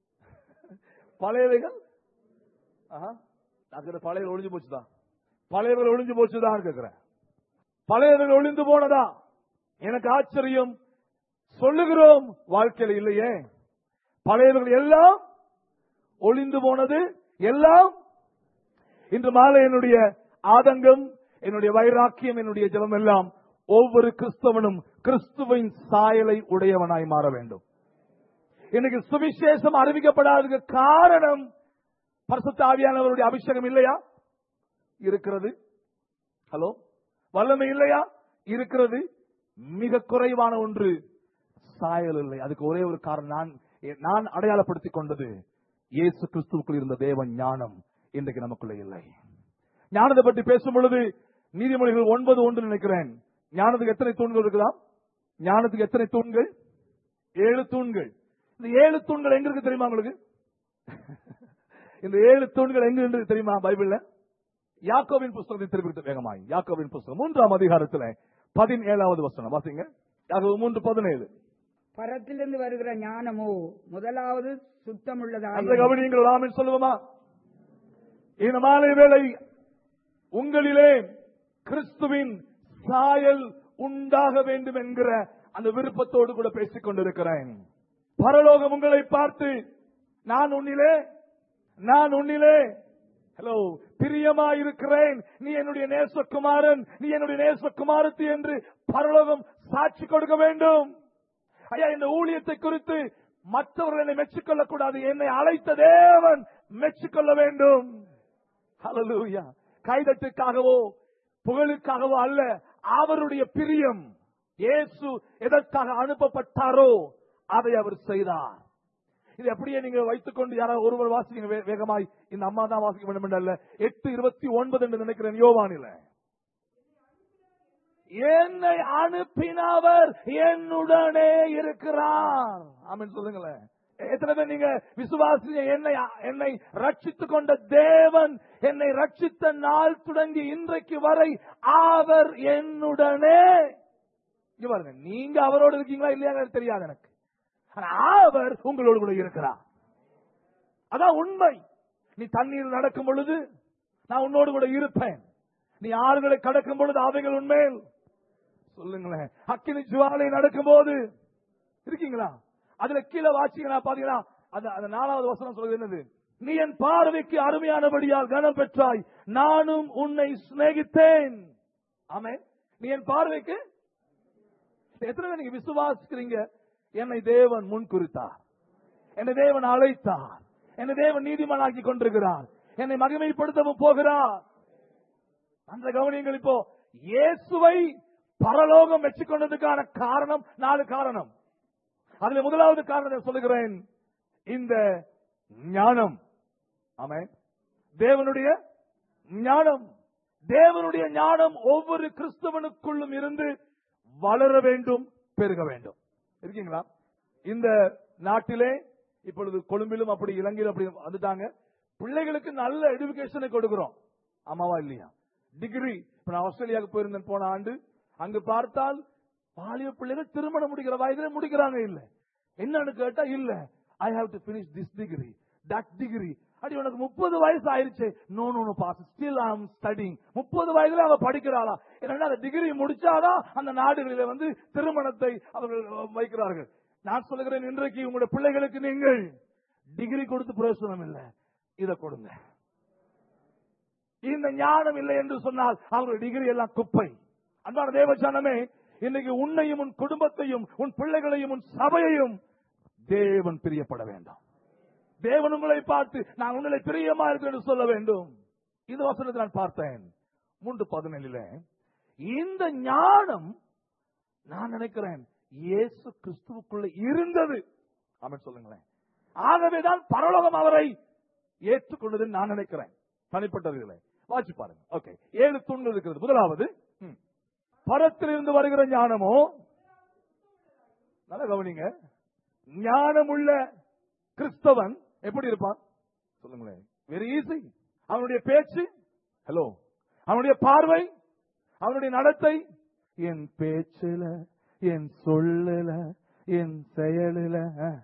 Speaker 2: பழையவைகள் ஆஹா. நான் கேட்ட பழையவை ஒளிஞ்சு போச்சுதான் பழையவர்கள் ஒளிஞ்சு போச்சுதான் கேட்கிறேன் பழையவர்கள் ஒளிந்து போனதா எனக்கு ஆச்சரியம் சொல்லுகிறோம் வாழ்க்கையில இல்லையே பழையவர்கள் எல்லாம் ஒளிந்து போனது எல்லாம் இன்று மாலை என்னுடைய ஆதங்கம் என்னுடைய வைராக்கியம் என்னுடைய ஜெபம் எல்லாம் ஒவ்வொரு கிறிஸ்தவனும் கிறிஸ்துவின் சாயலை உடையவனாய் மாற வேண்டும் இன்னைக்கு சுவிசேஷம் அறிவிக்கப்படாததுக்கு காரணம் பரிசுத்த ஆவியானவருடைய அபிஷேகம் இல்லையா இருக்கிறது ஹலோ வல்லமை இல்லையா இருக்கிறது மிக குறைவான ஒன்று சாயல் இல்லை அதுக்கு ஒரே ஒரு காரணம் நான் நான் அடையாளப்படுத்திக் கொண்டது இயேசு கிறிஸ்துவுக்குள் இருந்த தேவ ஞானம் இன்றைக்கு நமக்குள்ள இல்லை ஞானத்தை பற்றி பேசும் பொழுது நீதிமொழிகள் ஒன்பது ஒன்று நினைக்கிறேன் ஞானத்துக்கு எத்தனை தூண்கள் இருக்குதா ஞானத்துக்கு எத்தனை தூண்கள் ஏழு தூண்கள் இந்த ஏழு தூண்கள் எங்க இருக்கு தெரியுமா உங்களுக்கு இந்த ஏழு தூண்கள் எங்க இருக்கு தெரியுமா பைபிள்ல யாக்கோவின் புஸ்தகத்தை திருப்பிட்டு வேகமாய் யாக்கோவின் புஸ்தகம் மூன்றாம் அதிகாரத்துல பதினேழாவது வசனம் வாசிங்க யாக்கோபு மூன்று பதினேழு
Speaker 3: பரத்திலிருந்து வருகிற ஞானமோ முதலாவது
Speaker 2: அந்த
Speaker 3: சுத்தமுள்ளதாக
Speaker 2: கவனியங்கள் ராமன் சொல்லுவோமா இந்த மாலை வேளை உங்களிலே கிறிஸ்துவின் சாயல் உண்டாக வேண்டும் என்கிற அந்த விருப்பத்தோடு கூட பேசிக் கொண்டிருக்கிறேன் பரலோகம் உங்களை பார்த்து நான் உன்னிலே நான் உன்னிலே ஹலோ பிரியமாயிருக்கிறேன் நீ என்னுடைய நேசகுமாரன் நீ என்னுடைய நேசகுமாரத்தி என்று பரலோகம் சாட்சி கொடுக்க வேண்டும் ஐயா இந்த ஊழியத்தை குறித்து மற்றவர்கள் என்னை மெச்சிக்கொள்ளக் கூடாது என்னை அழைத்த தேவன் மெச்சிக்கொள்ள வேண்டும் ஹalleluya கைதட்டுக்காகவோ புகழுக்காகவோ அல்ல அவருடைய பிரியம் இயேசு எதற்காக அனுப்பப்பட்டாரோ அதை அவர் செய்தார் இது அப்படியே நீங்க வைத்துக் கொண்டு யாராவது ஒருவர் வாசிங்க வே- வேகமாய் இந்த அம்மா தான் வாசிக்க வேண்டும் என்று அல்ல எட்டு இருபத்தி ஒன்பது என்று நினைக்கிறேன் யோவானில என்னை அனுப்பினவர் என்னுடனே இருக்கிறார் ஆமென் சொல்லுங்களேன் எத்தனை பேர் நீங்க விசுவாசி என்னை என்னை ரட்சித்துக் கொண்ட தேவன் என்னை ரட்சித்த நாள் தொடங்கி இன்றைக்கு வரை அவர் என்னுடனே இங்க பாருங்க நீங்க அவரோடு இருக்கீங்களா இல்லையா தெரியாது எனக்கு ஆனா அவர் உங்களோடு கூட இருக்கிறார் அதான் உண்மை நீ தண்ணீர் நடக்கும் பொழுது நான் உன்னோடு கூட இருப்பேன் நீ ஆறுகளை கடக்கும் பொழுது அவைகள் உண்மையில் சொல்லுங்களேன் அக்கினி ஜுவாலை நடக்கும் போது இருக்கீங்களா அதுல கீழே வாசிங்களா பாத்தீங்களா அந்த அந்த நாலாவது வசனம் சொல்றது என்னது நீ என் பார்வைக்கு அருமையானபடியால் கனம் பெற்றாய் நானும் உன்னை சிநேகித்தேன் ஆமே நீ என் பார்வைக்கு எத்தனை பேர் நீங்க விசுவாசிக்கிறீங்க என்னை தேவன் முன் குறித்தார் என்னை தேவன் அழைத்தார் என்னை தேவன் நீதிமானாக்கி கொண்டிருக்கிறார் என்னை மகிமைப்படுத்தவும் போகிறார் அந்த கவனியங்கள் இப்போ இயேசுவை பரலோகம் வச்சுக்கொண்டதுக்கான காரணம் நாலு காரணம் அதுல முதலாவது காரணத்தை சொல்லுகிறேன் இந்த ஞானம் ஆமென் தேவனுடைய ஞானம் தேவனுடைய ஞானம் ஒவ்வொரு கிறிஸ்தவனுக்குள்ளும் இருந்து வளர வேண்டும் பெருக வேண்டும் இருக்கீங்களா இந்த நாட்டிலே இப்பொழுது கொழும்பிலும் அப்படி இலங்கையிலும் அப்படி வந்துட்டாங்க பிள்ளைகளுக்கு நல்ல எடுகேஷனை கொடுக்கிறோம் ஆமாவா இல்லையா டிகிரி இப்ப நான் ஆஸ்திரேலியாவுக்கு போயிருந்தேன் போன ஆண்டு அங்கு பார்த்தால் பாலிய பிள்ளைகள் திருமணம் முடிக்கிற வயதிலே முடிக்கிறாங்க இல்ல என்னன்னு கேட்டா இல்ல I have to finish this degree that degree அடி உனக்கு முப்பது வயசு ஆயிருச்சு no no no boss still I am studying முப்பது வயதுல அவ படிக்கிறாளா ஏன்னா அந்த டிகிரி முடிச்சாதான் அந்த நாடுகளில வந்து திருமணத்தை அவர்கள் வைக்கிறார்கள் நான் சொல்லுகிறேன் இன்றைக்கு உங்களுடைய பிள்ளைகளுக்கு நீங்கள் டிகிரி கொடுத்து பிரயோசனம் இல்லை இதை கொடுங்க இந்த ஞானம் இல்லை என்று சொன்னால் அவருடைய டிகிரி எல்லாம் குப்பை அன்பான தேவஜானமே இன்னைக்கு உன்னையும் உன் குடும்பத்தையும் உன் பிள்ளைகளையும் உன் சபையையும் தேவன் பிரியப்பட வேண்டாம் தேவன் உங்களை பார்த்து நான் உன்னிலை பிரியமா இருக்கிறேன் என்று சொல்ல வேண்டும் இந்த வசனத்தை நான் பார்த்தேன் மூன்று பதினேழுல இந்த ஞானம் நான் நினைக்கிறேன் இயேசு கிறிஸ்துவுக்குள்ள இருந்தது அவன் சொல்லுங்களேன் ஆகவேதான் பரலோகம் அவரை ஏற்றுக்கொண்டது நான் நினைக்கிறேன் தனிப்பட்டவர்களை வாசி பாருங்க ஓகே ஏழு தூண்கள் இருக்கிறது முதலாவது ம், பரத்திலிருந்து வருகிற ஞானமோ நல்ல கவனிங்க ஞானமுள்ள கிறிஸ்தவன் எப்படி இருப்பான் சொல்லுங்களேன் வெரி ஈஸி அவனுடைய பேச்சு ஹலோ அவனுடைய பார்வை அவனுடைய நடத்தை என் பேச்சுல என் சொல்லுல என் செயலுல அஹ்,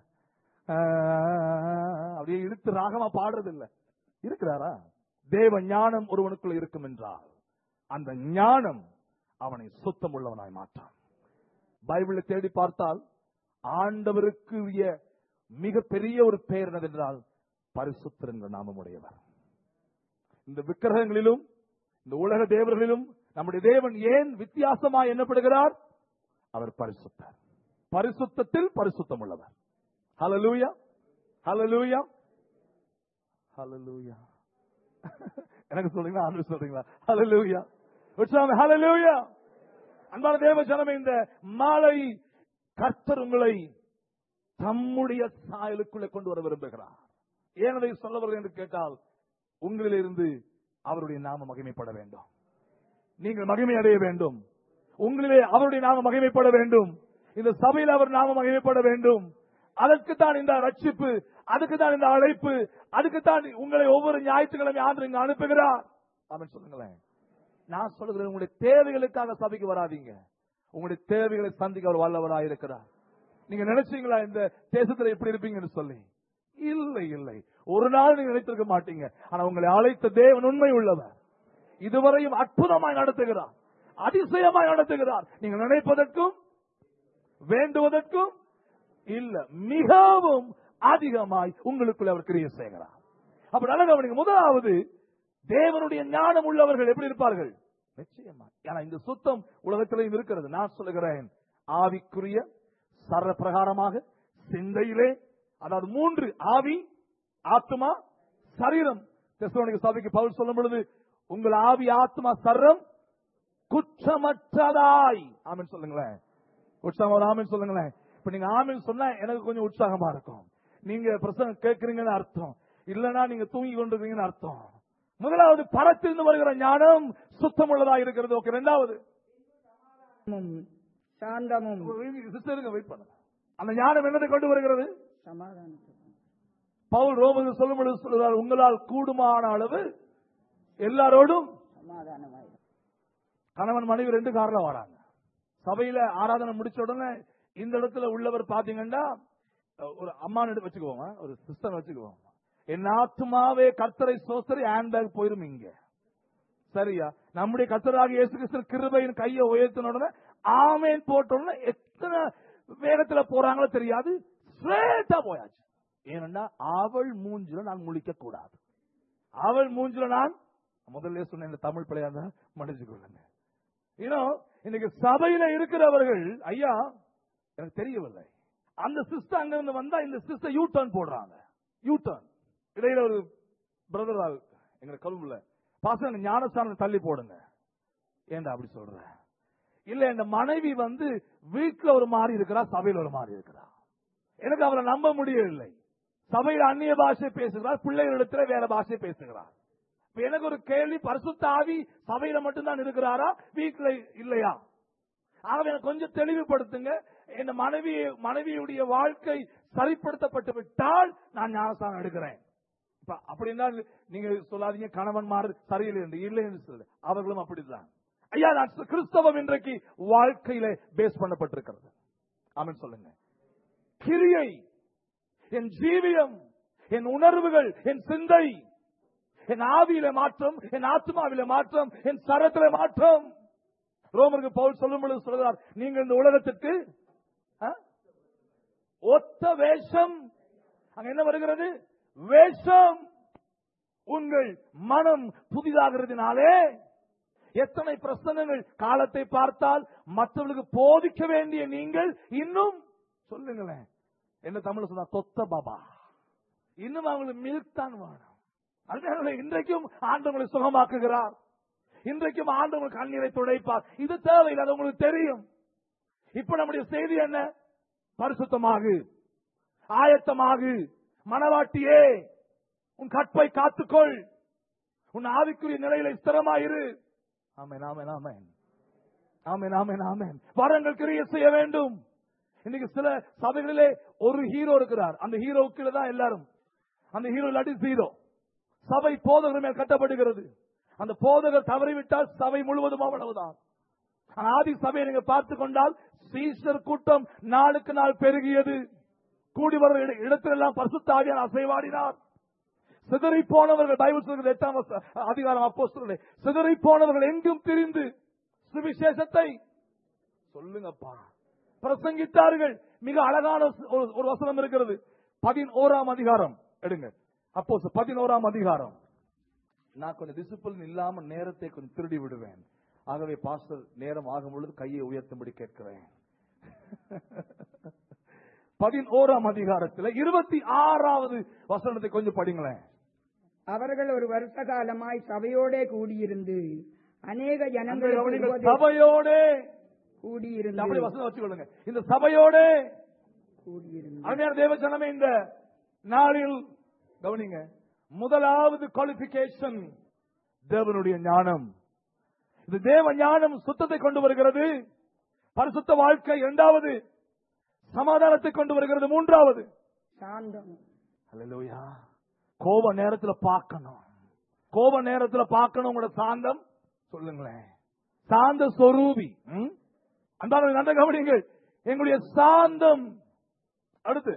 Speaker 2: ஆஹ், அப்படியே இழுத்து ராகமா பாடுறது இல்ல இருக்கிறாரா தேவ ஞானம் ஒருவனுக்குள்ள இருக்கும் என்றால் அந்த ஞானம் அவனை சுத்தம் உள்ளவனாய் மாற்றான் பைபிளை தேடி பார்த்தால் ஆண்டவருக்குரிய மிகப்பெரிய ஒரு பெயர் என்னதென்றால் பரிசுத்தர் என்ற நாமமுடையவர் இந்த விக்கிரகங்களிலும் இந்த உலக தேவர்களிலும் நம்முடைய தேவன் ஏன் வித்தியாசமாய் எண்ணப்படுகிறார் அவர் பரிசுத்தர் பரிசுத்தத்தில் பரிசுத்தம் உள்ளவர் ஹalleluya ஹalleluya ஹalleluya எனக்கு சொல்றீங்களா ஆண்டு சொல்றீங்களா ஹalleluya உற்சாகம் ஹalleluya அன்பான தேவ ஜனமே இந்த மாலை கர்த்தர் உங்களை தம்முடைய சாயலுக்குள்ளே கொண்டு வர விரும்புகிறார் ஏன் அதை சொல்ல வருகிறேன் என்று கேட்டால் உங்களிலிருந்து அவருடைய நாம மகிமைப்பட வேண்டும் நீங்கள் மகிமை அடைய வேண்டும் உங்களிலே அவருடைய நாம மகிமைப்பட வேண்டும் இந்த சபையில் அவர் நாம மகிமைப்பட வேண்டும் அதற்குத்தான் இந்த ரட்சிப்பு அதுக்குத்தான் இந்த அழைப்பு அதுக்குத்தான் உங்களை ஒவ்வொரு ஞாயிற்றுக்கிழமை ஆண்டு இங்க அனுப்புகிறார் அவன் சொல்லுங்களேன் நான் சொல்லுகிறேன் உங்களுடைய தேவைகளுக்காக சபைக்கு வராதீங்க உங்களுடைய தேவைகளை சந்திக்க அவர் வல்லவராக இருக்கிறார் நீங்க நினைச்சீங்களா இந்த தேசத்துல எப்படி இருப்பீங்கன்னு சொல்லி இல்லை இல்லை ஒரு நாள் நீங்க நினைத்திருக்க மாட்டீங்க ஆனா உங்களை அழைத்த தேவன் உண்மை உள்ளவர் இதுவரையும் அற்புதமாய் நடத்துகிறார் அதிசயமாய் நடத்துகிறார் நீங்க நினைப்பதற்கும் வேண்டுவதற்கும் இல்ல மிகவும் அதிகமாய் உங்களுக்குள்ள அவர் கிரியை செய்கிறார் அப்ப நல்ல கவனிங்க முதலாவது தேவனுடைய ஞானம் உள்ளவர்கள் எப்படி இருப்பார்கள் நிச்சயமா ஏன்னா இந்த சுத்தம் உலகத்திலையும் இருக்கிறது நான் சொல்லுகிறேன் ஆவிக்குரிய சர பிரகாரமாக சிந்தையிலே அதாவது மூன்று ஆவி ஆத்மா சரீரம் தெசலோனிக்க சபைக்கு பவுல் சொல்லும் பொழுது உங்கள் ஆவி ஆத்மா சர்ரம் குற்றமற்றதாய் ஆமென் சொல்லுங்களேன் உற்சாகம் ஒரு ஆமென் சொல்லுங்களேன் இப்ப நீங்க ஆமென் சொன்னா எனக்கு கொஞ்சம் உற்சாகமா இருக்கும் நீங்க பிரசங்கம் கேட்கறீங்கன்னு அர்த்தம் இல்லனா நீங்க தூங்கி கொண்டிருக்கீங்கன்னு அர்த்தம் முதலாவது பரத்திலிருந்து வருகிற ஞானம் சுத்தம் உள்ளதா இருக்கிறது ஓகே ரெண்டாவது
Speaker 3: சாந்தமும், சாந்தமும்
Speaker 2: சிஸ்டருங்க வெயிட் பண்ணுங்க அந்த ஞானம் என்னதை கொண்டு வருகிறது
Speaker 3: சமாதானத்துக்கும்
Speaker 2: பவுல் ரோமது சொல்லும் பொழுது சொல்கிறார் உங்களால் கூடுமான அளவு எல்லாரோடும்
Speaker 3: சமாதானமாயிரும்
Speaker 2: கணவன் மனைவி ரெண்டு கார்ல வராங்க சபையில ஆராதனை முடிச்ச உடனே இந்த இடத்துல உள்ளவர் பாத்தீங்கன்னா ஒரு அம்மான்னு வச்சுக்குவோம் ஒரு சிஸ்டர் வச்சுக்குவோம் என் ஆத்துமாவே கர்த்தரை சோசரி ஹேண்ட் பேக் போயிரும் இங்க சரியா நம்முடைய கர்த்தராக இயேசு கிறிஸ்து கிருபையின் கையை உயர்த்தின உடனே ஆமேன் போட்ட உடனே எத்தனை வேகத்துல போறாங்களோ தெரியாது ஸ்ட்ரேட்டா போயாச்சு ஏனென்றா அவள் மூஞ்சில நான் முழிக்க கூடாது அவள் மூஞ்சில நான் முதல்ல சொன்ன இந்த தமிழ் பிள்ளையா மன்னிச்சு கொள்ளுங்க ஏன்னா இன்னைக்கு சபையில இருக்கிறவர்கள் ஐயா எனக்கு தெரியவில்லை அந்த சிஸ்டர் அங்க இருந்து வந்தா இந்த சிஸ்டர் யூ டர்ன் போடுறாங்க யூ டர்ன் இடையில ஒரு பிரதர் எங்க கல்வில பாசங்க ஞானஸ்தானம் தள்ளி போடுங்க ஏன்டா அப்படி சொல்ற இல்ல இந்த மனைவி வந்து வீட்டுல ஒரு மாதிரி இருக்கிறா சபையில ஒரு மாதிரி இருக்கிறா எனக்கு அவரை நம்ப முடியவில்லை சபையில் அந்நிய பாஷை பேசுகிறார் பிள்ளைகளிடத்துல வேற பாஷை பேசுகிறார் இப்ப எனக்கு ஒரு கேள்வி பரிசுத்த ஆவி சபையில மட்டும்தான் இருக்கிறாரா வீட்டுல இல்லையா ஆகவே எனக்கு கொஞ்சம் தெளிவுபடுத்துங்க இந்த மனைவி மனைவியுடைய வாழ்க்கை சரிப்படுத்தப்பட்டு விட்டால் நான் ஞானஸ்தானம் எடுக்கிறேன் இப்ப அப்படின்னா நீங்க சொல்லாதீங்க கணவன்மார் சரியில்லை என்று இல்லை என்று சொல்ல அவர்களும் அப்படித்தான் ஐயா நான் கிறிஸ்தவம் இன்றைக்கு வாழ்க்கையில பேஸ் பண்ணப்பட்டிருக்கிறது ஆமென் சொல்லுங்க கிரியை என் ஜீவியம் என் உணர்வுகள் என் சிந்தை என் ஆவியில மாற்றம் என் ஆத்மாவில மாற்றம் என் சரத்தில மாற்றம் ரோமருக்கு பவுல் சொல்லும் பொழுது சொல்கிறார் நீங்கள் இந்த உலகத்துக்கு ஆ? ஒத்த வேஷம் அங்க என்ன வருகிறது வேஷம் உங்கள் மனம் புதிதாகிறதுனாலே எத்தனை பிரசனங்கள் காலத்தை பார்த்தால் மற்றவர்களுக்கு போதிக்க வேண்டிய நீங்கள் இன்னும் சொல்லுங்களேன் என்ன தமிழ் சொன்னா தொத்த பாபா இன்னும் அவங்களுக்கு மில்க் தான் வேணும் அதனால இன்றைக்கும் ஆண்டவங்களை சுகமாக்குகிறார் இன்றைக்கும் ஆண்டவங்க கண்ணீரை துடைப்பார் இது தேவையில்லை அது உங்களுக்கு தெரியும் இப்ப நம்முடைய செய்தி என்ன பரிசுத்தமாகு ஆயத்தமாகு மனவாட்டியே உன் கற்பை காத்துக்கொள் உன் ஆவிக்குரிய நிலையில ஸ்திரமாயிரு ஆமென் ஆமென் ஆமென் ஆமென் ஆமென் ஆமென் வரங்கள் கிரிய செய்ய வேண்டும் இன்னைக்கு சில சபைகளிலே ஒரு ஹீரோ இருக்கிறார் அந்த ஹீரோவுக்கு தான் எல்லாரும் அந்த ஹீரோ இல்லாட்டி ஜீரோ சபை போதகர் மேல் கட்டப்படுகிறது அந்த போதகர் தவறிவிட்டால் சபை முழுவதும் அவ்வளவுதான் ஆனா, ஆதி சபையை நீங்க பார்த்து கொண்டால் சீசர் கூட்டம் நாளுக்கு நாள் பெருகியது கூடி வர இட- இடத்திலெல்லாம் பரிசுத்த ஆவியார் அசைவாடினார் சிதறி போனவர்கள் பைபிள் சொல்கிறது எட்டாம் வச- அதிகாரம் அப்போ சிதறி போனவர்கள் எங்கும் திரிந்து சுவிசேஷத்தை சொல்லுங்கப்பா பிரசங்கித்தார்கள் மிக அழகான ஒரு- ஒரு வசனம் இருக்கிறது பதினோராம் அதிகாரம் எடுங்க அப்போ பதினோராம் அதிகாரம் நான் கொஞ்சம் டிசிப்ளின் இல்லாம நேரத்தை கொஞ்சம் திருடி விடுவேன் ஆகவே பாஸ்டர் நேரம் ஆகும் பொழுது கையை உயர்த்தும்படி கேட்கிறேன் பதினோராம் அதிகாரத்தில் இருபத்தி ஆறாவது வசனத்தை கொஞ்சம் படிங்களேன்
Speaker 3: அவர்கள் ஒரு வருஷ காலமாய் சபையோடே கூடியிருந்து அநேக
Speaker 2: அன்பை
Speaker 3: ஜனங்களுக்கு
Speaker 2: கவனிங்கள்.
Speaker 3: உபதேசம்
Speaker 2: சபையோடே
Speaker 3: கூடியிருந்து
Speaker 2: அப்படி வசனம் வச்சுக்கொள்ளுங்க இந்த சபையோட
Speaker 3: கூடியிருந்து
Speaker 2: அருமையான தேவ ஜனமே இந்த நாளில் கவனிங்க முதலாவது குவாலிபிகேஷன் தேவனுடைய ஞானம் இந்த தேவ ஞானம் சுத்தத்தை கொண்டு வருகிறது பரிசுத்த வாழ்க்கை இரண்டாவது சமாதானத்தை கொண்டு வருகிறது மூன்றாவது
Speaker 3: சாந்தம்
Speaker 2: அல்லேலூயா கோப நேரத்துல பார்க்கணும் கோப நேரத்துல பார்க்கணும் உங்களோட சாந்தம் சொல்லுங்களேன் சாந்த சொரூபி ம்? அன்பானவர்களே, நன்றாக கவனிங்கள் எங்களுடைய சாந்தம் அடுத்து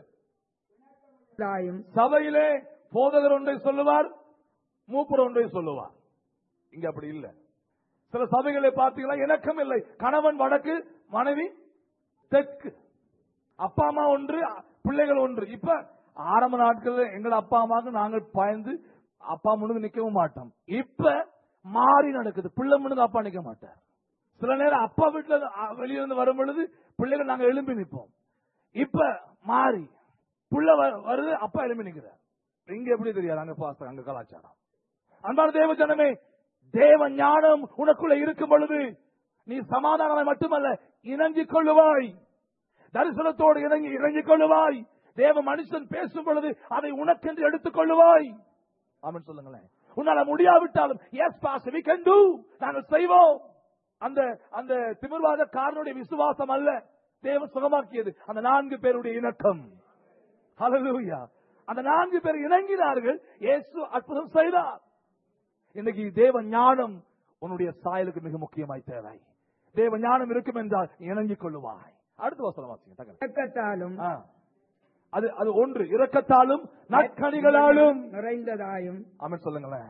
Speaker 3: தாயும்
Speaker 2: சபையிலே போதகர் ஒன்றை சொல்லுவார் மூப்பர் ஒன்றை சொல்லுவார் இங்க அப்படி இல்ல சில சபைகளை பார்த்தீங்கன்னா இணக்கம் இல்லை கணவன் வடக்கு மனைவி தெற்கு அப்பா அம்மா ஒன்று பிள்ளைகள் ஒன்று இப்ப ஆரம்ப நாட்கள்ல எங்களோட அப்பா அம்மாவுக்கு நாங்கள் பயந்து அப்பா முழுது நிக்கவும் மாட்டோம் இப்ப மாறி நடக்குது பிள்ளை முழுது அப்பா நிக்க மாட்டார் சில நேரம் அப்பா வீட்டுல இருந்து, அ, வெளிய இருந்து வரும் பொழுது பிள்ளைகள் நாங்க எழும்பி நிற்போம் இப்ப மாறி புள்ள வ- வருது அப்பா எழும்பி நிக்கிறார் இங்க எப்படி தெரியாது அங்க பாஸ்தர் அங்க கலாச்சாரம் அன்பான தேவ ஜனமே தேவ ஞானம் உனக்குள்ள இருக்கும் பொழுது நீ சமாதானமாய் மட்டுமல்ல இணங்கிக் கொள்ளுவாய் தரிசனத்தோடு இணங்கி இணங்கிக் கொள்ளுவாய் தேவ மனுஷன் பேசும் பொழுது அதை உனக்கென்று எடுத்துக் கொள்ளுவாய் ஆமென் சொல்லுங்களேன் உன்னால முடியாவிட்டாலும் yes boss we can do நாங்கள் செய்வோம் அந்த அந்த திமிர்வாத காரனுடைய விசுவாசம் அல்ல தேவன் சுகமாக்கியது அந்த நான்கு பேருடைய இணக்கம் ஹalleluya அந்த நான்கு பேர் இணங்கினார்கள் இயேசு அற்புதம் செய்தார் இன்னைக்கு தேவ ஞானம் உன்னுடைய சாயலுக்கு மிக முக்கியமாய் தேவை தேவ ஞானம் இருக்கும் என்றால் இணங்கிக் கொள்ளுவாய் அடுத்த வசனம் வாசிங்க தகவல்
Speaker 3: இரக்கத்தாலும்
Speaker 2: ஆ. அது அது ஒன்று இரக்கத்தாலும் நற்கனிகளாலும்
Speaker 3: நிறைந்ததாயும்
Speaker 2: ஆமென் சொல்லுங்களேன்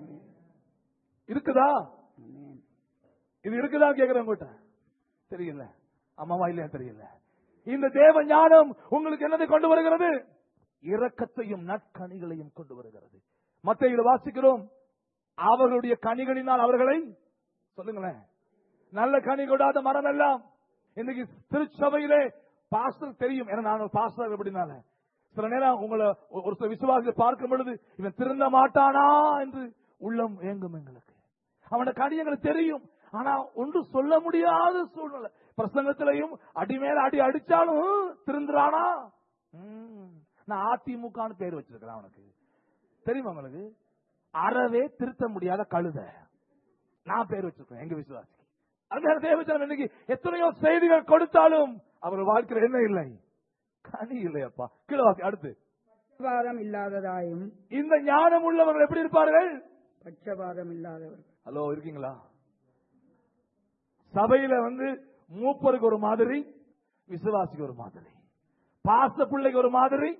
Speaker 2: இருக்குதா
Speaker 3: ஆமென்.
Speaker 2: இது இருக்குதா கேக்குறேன் உங்ககிட்ட தெரியல அம்மாவா இல்லையா தெரியல இந்த தேவ ஞானம் உங்களுக்கு என்னதை கொண்டு வருகிறது இரக்கத்தையும் நற்கனிகளையும் கொண்டு வருகிறது மத்தியில வாசிக்கிறோம் அவர்களுடைய கனிகளினால் அவர்களை சொல்லுங்களேன் நல்ல கனி கொடாத மரம் எல்லாம் இன்னைக்கு திருச்சபையிலே பாஸ்டர் தெரியும் ஏன்னா நான் பாஸ்டர் எப்படினால சில நேரம் உங்களை ஒ- ஒரு சில விசுவாசத்தை பார்க்கும் பொழுது இவன் திருந்த மாட்டானா என்று உள்ளம் ஏங்கும் எங்களுக்கு அவனோட கனி எங்களுக்கு தெரியும் ஆனா ஒன்று சொல்ல முடியாத சூழ்நிலை பிரசங்கத்திலையும் அடி மேல அடி அடிச்சாலும் திருந்துறானா ம். நான் அதிமுகன்னு பேர் வச்சிருக்கிறேன் அவனுக்கு தெரியுமா உங்களுக்கு அறவே திருத்த முடியாத கழுத நான் பேர் வச்சிருக்கேன் எங்க விசுவாசி அந்த தேவச்சனம் இன்னைக்கு எத்தனையோ செய்திகள் கொடுத்தாலும் அவர் வாழ்க்கையில் என்ன இல்லை கனி இல்லையப்பா கிலோவாசி அடுத்து
Speaker 3: பட்சபாதம் இல்லாததாயும்
Speaker 2: இந்த ஞானம் உள்ளவர்கள் எப்படி இருப்பார்கள்
Speaker 3: பட்சபாதம் இல்லாதவர்
Speaker 2: ஹலோ இருக்கீங்களா சபையில வந்து மூப்பருக்கு ஒரு மாதிரி விசுவாசிக்கு ஒரு மாதிரி பாச பிள்ளைக்கு ஒரு மாதிரி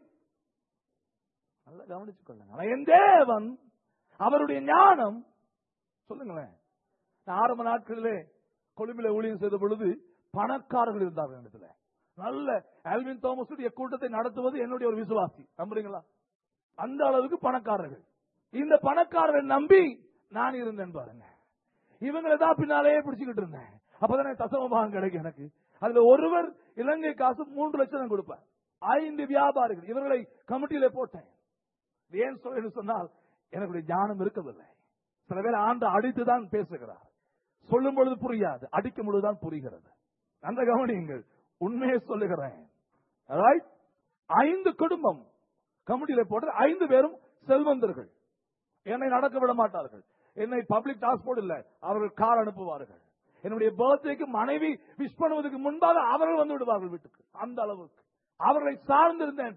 Speaker 2: நல்லா கவனிச்சுக்கொள்ளுங்க ஆனா என் தேவன் அவருடைய ஞானம் சொல்லுங்களேன் நான் ஆரம்ப நாட்களிலே கொழும்பில ஊழியம் செய்த பொழுது பணக்காரர்கள் இருந்தார்கள் இடத்துல நல்ல ஆல்வின் தாமஸ் கூட்டத்தை நடத்துவது என்னுடைய ஒரு விசுவாசி நம்புறீங்களா அந்த அளவுக்கு பணக்காரர்கள் இந்த பணக்காரரை நம்பி நான் இருந்தேன் பாருங்க இவங்களை தான் பின்னாலேயே பிடிச்சுக்கிட்டு இருந்தேன் அப்பதானே தசமபாகம் கிடைக்கும் எனக்கு அதுல ஒருவர் இலங்கை காசு மூன்று லட்சம் நான் கொடுப்பேன் ஐந்து வியாபாரிகள் இவர்களை கமிட்டியில போட்டேன் ஏன் சொல்ல சொன்னால் எனக்கு ஞானம் இருக்கவில்லை சில பேர் ஆண்டு அடித்துதான் பேசுகிறார் சொல்லும் பொழுது புரியாது அடிக்கும் பொழுதுதான் புரிகிறது அந்த கவனியுங்கள் உண்மையை சொல்லுகிறேன் Alright? ஐந்து குடும்பம் கமிட்டியில போட்டு ஐந்து பேரும் செல்வந்தர்கள் என்னை நடக்க விட மாட்டார்கள் என்னை பப்ளிக் டிரான்ஸ்போர்ட் இல்ல அவர்கள் கார் அனுப்புவார்கள் என்னுடைய பர்த்டேக்கு மனைவி விஷ் பண்ணுவதற்கு முன்பாக அவர்கள் வந்து விடுவார்கள் வீட்டுக்கு அந்த அளவுக்கு அவர்களை சார்ந்திருந்தேன்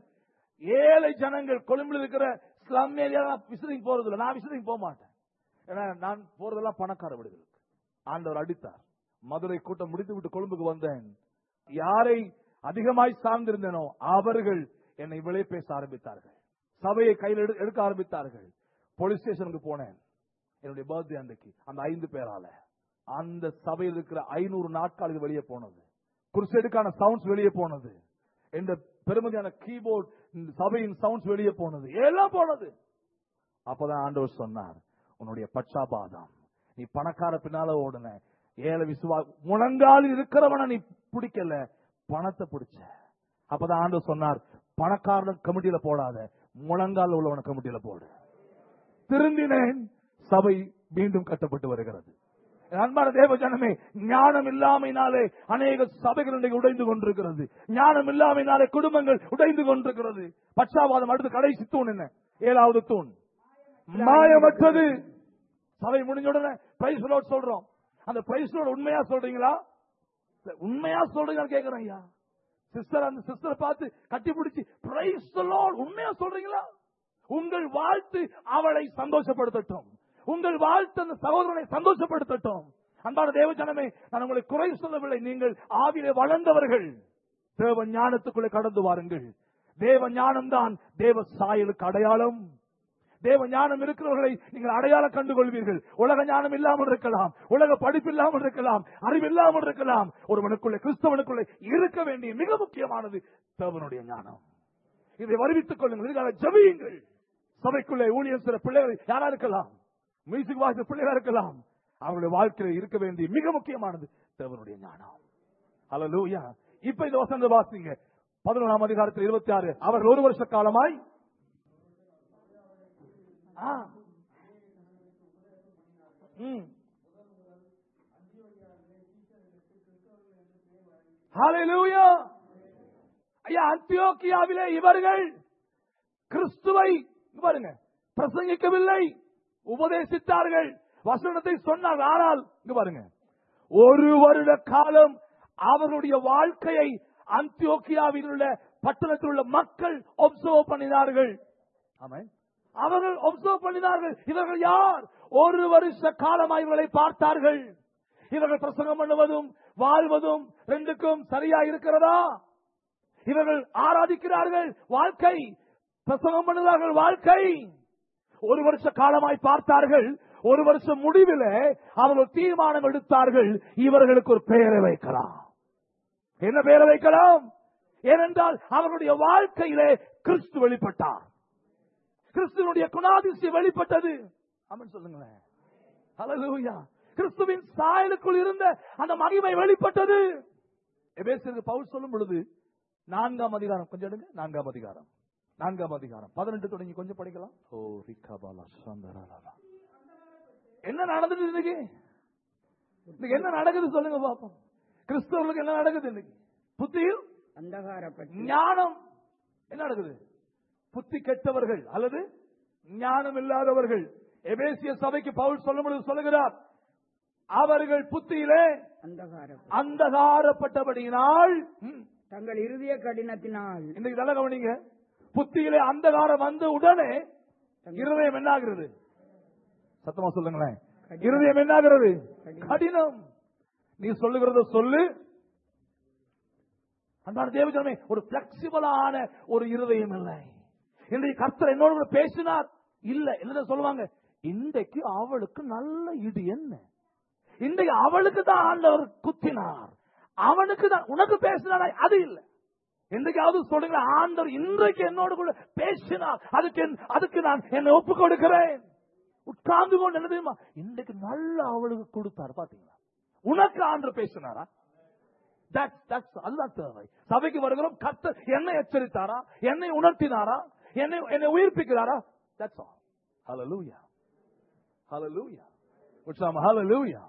Speaker 2: ஏழை ஜனங்கள் கொழும்பில் இருக்கிற ஸ்லம் ஏரியா விசிட்டிங் போறது இல்லை நான் விசிட்டிங் போக மாட்டேன் ஏன்னா நான் போறதெல்லாம் பணக்கார வீடுகளுக்கு ஆண்டவர் அடித்தார் மதுரை கூட்டம் முடித்து விட்டு கொழும்புக்கு வந்தேன் யாரை அதிகமாய் சார்ந்திருந்தேனோ அவர்கள் என்னை விலை பேச ஆரம்பித்தார்கள் சபையை கையில் எடு- எடுக்க ஆரம்பித்தார்கள் போலீஸ் ஸ்டேஷனுக்கு போனேன் என்னுடைய பர்த்டே அன்றைக்கு அந்த ஐந்து பேரால அந்த சபையில் இருக்கிற ஐநூறு நாட்கள் இது வெளியே போனது குருசேடுக்கான சவுண்ட்ஸ் வெளியே போனது இந்த பெருமதியான கீபோர்ட் இந்த சபையின் சவுண்ட்ஸ் வெளியே போனது எல்லாம் போனது அப்பதான் ஆண்டவர் சொன்னார் உன்னுடைய பட்சாபாதம் நீ பணக்கார பின்னால ஓடுன ஏழை விசுவா முழங்காலில் இருக்கிறவன நீ பிடிக்கல பணத்தை பிடிச்ச அப்பதான் ஆண்டவர் சொன்னார் பணக்காரன் கமிட்டியில போடாத முழங்கால் உள்ளவன கமிட்டியில போடு திருந்தினேன் சபை மீண்டும் கட்டப்பட்டு வருகிறது என் அன்பான தேவ ஜனமே ஞானம் இல்லாமையினாலே அநேக சபைகள் இன்றைக்கு உடைந்து கொண்டிருக்கிறது ஞானம் இல்லாமையினாலே குடும்பங்கள் உடைந்து கொண்டிருக்கிறது பட்சாபாதம் அடுத்து கடைசி தூண் என்ன ஏழாவது தூண் மாயமற்றது சபை முடிஞ்ச உடனே பிரைஸ் லோட் சொல்றோம் அந்த பிரைஸ் லோட் உண்மையா சொல்றீங்களா உண்மையா சொல்றீங்கன்னு கேக்குறேன் ஐயா சிஸ்டர் அந்த சிஸ்டரை பார்த்து கட்டி பிடிச்சி பிரைஸ் லோட் உண்மையா சொல்றீங்களா உங்கள் வாழ்த்து அவளை சந்தோஷப்படுத்தட்டும் உங்கள் வாழ்த்து அந்த சகோதரனை சந்தோஷப்படுத்தட்டும் அன்பான தேவ ஜனமே நான் உங்களை குறை சொல்லவில்லை நீங்கள் ஆவிலே வளர்ந்தவர்கள் தேவ ஞானத்துக்குள்ளே கடந்து வாருங்கள் தேவ ஞானம் தான் தேவ சாயலுக்கு அடையாளம் தேவ ஞானம் இருக்கிறவர்களை நீங்கள் அடையாளம் கண்டு கொள்வீர்கள் உலக ஞானம் இல்லாமல் இருக்கலாம் உலக படிப்பு இல்லாமல் இருக்கலாம் அறிவு இல்லாமல் இருக்கலாம் ஒருவனுக்குள்ளே கிறிஸ்தவனுக்குள்ளே இருக்க வேண்டிய மிக முக்கியமானது தேவனுடைய ஞானம் இதை வருவித்துக் கொள்ளுங்கள் இதுக்காக ஜபியுங்கள் சபைக்குள்ளே ஊழியர் சில பிள்ளைகள் யாரா இருக்கலாம் மியூசிக் வாசித்த பிள்ளைகளா இருக்கலாம் அவங்களுடைய வாழ்க்கையில் இருக்க வேண்டிய மிக முக்கியமானது தேவனுடைய ஞானம் ஹalleluya இப்ப இந்த வசந்த வாசிங்க பதினொன்றாம் அதிகாரத்தில் இருபத்தி ஆறு அவர்கள் ஒரு வருஷ காலமாய் ஆ. ம். ஹalleluya ஐயா அந்தியோக்கியாவிலே இவர்கள் கிறிஸ்துவை இங்க பாருங்க பிரசங்கிக்கவில்லை உபதேசித்தார்கள் வசனத்தை சொன்னார்கள் ஆனால் இங்க பாருங்க ஒரு வருட காலம் அவர்களுடைய வாழ்க்கையை அந்தியோக்கியாவில் உள்ள பட்டணத்தில் உள்ள மக்கள் ஒப்சர்வ் பண்ணினார்கள் ஆமென் அவர்கள் ஒப்சர்வ் பண்ணினார்கள் இவர்கள் யார் ஒரு வருஷ காலமாக இவர்களை பார்த்தார்கள் இவர்கள் பிரசங்கம் பண்ணுவதும் வாழ்வதும் ரெண்டுக்கும் சரியா இருக்கிறதா இவர்கள் ஆராதிக்கிறார்கள் வாழ்க்கை பிரசங்கம் பண்ணுகிறார்கள் வாழ்க்கை ஒரு வருஷ காலமாய் பார்த்தார்கள் ஒரு வருஷம் முடிவில் அவர்கள் தீர்மானம் எடுத்தார்கள் இவர்களுக்கு ஒரு பெயரை வைக்கலாம் என்ன பெயரை வைக்கலாம் ஏனென்றால் அவர்களுடைய வாழ்க்கையிலே கிறிஸ்து வெளிப்பட்டார் கிறிஸ்துவனுடைய குணாதிசயம் வெளிப்பட்டது அமன் சொல்லுங்களேன் ஹalleluya கிறிஸ்துவின் சாயலுக்குள் இருந்த அந்த மகிமை வெளிப்பட்டது எபேசியருக்கு பவுல் சொல்லும் பொழுது நான்காம் அதிகாரம் கொஞ்சம் எடுங்க நான்காம் அதிகாரம் நான்காம் அதிகாரம் பதினெட்டு தொடங்கி கொஞ்சம் படிக்கலாம் ஓ ரிகாபாலா சந்தராலா என்ன நடந்துட்டு இன்னைக்கு இன்னைக்கு என்ன நடக்குது சொல்லுங்க பாப்போம் கிறிஸ்தவர்களுக்கு என்ன நடக்குது இன்னைக்கு புத்தியில்
Speaker 3: அந்தகாரப்பட்டு
Speaker 2: ஞானம் என்ன நடக்குது புத்தி கெட்டவர்கள் அல்லது ஞானம் இல்லாதவர்கள் எபேசிய சபைக்கு பவுல் சொல்லும் பொழுது சொல்லுகிறார் அவர்கள் புத்தியிலே
Speaker 3: அந்தகாரப்பட்டு
Speaker 2: அந்தகாரப்பட்டபடியினால் ம்,
Speaker 3: தங்கள் இருதய கடினத்தினால்
Speaker 2: இன்னைக்கு நல்ல கவனிங்க புத்தியிலே அந்தகாரம் வந்த உடனே இருதயம் என்னாகிறது சத்தமா சொல்லுங்களேன்
Speaker 3: கடினம்.
Speaker 2: இருதயம் என்னாகிறது
Speaker 3: கடினம்.
Speaker 2: கடினம் நீ சொல்லுகிறத சொல்லு அன்பான தேவஜனமே ஒரு பிளெக்சிபிளான ஒரு இருதயம் இல்லை இன்றைக்கு கர்த்தர் என்னோடு கூட பேசினார் இல்ல என்ன சொல்லுவாங்க இன்றைக்கு அவளுக்கு நல்ல இடி என்ன இன்றைக்கு அவளுக்கு தான் ஆண்டவர் குத்தினார் அவனுக்கு தான் உனக்கு பேசினாரா அது இல்ல என்றைக்காவது சொல்லுங்க ஆண்டவர் இன்றைக்கு என்னோடு கூட பேசினார் அதுக்கு என்- அதுக்கு நான் என்னை ஒப்பு கொடுக்கிறேன் உட்கார்ந்து கொண்டு என்ன தெரியுமா இன்றைக்கு நல்ல அவளுக்கு கொடுத்தார் பாத்தீங்களா உனக்கு ஆண்டவர் பேசினாரா That's- that's- அதுதான் தேவை சபைக்கு வருகிறோம் கர்த்தர் என்னை எச்சரித்தாரா என்னை உணர்த்தினாரா என்னை என்னை உயிர்ப்பிக்கிறாரா That's all. Hallelujah. Hallelujah. உற்சாகம் Hallelujah.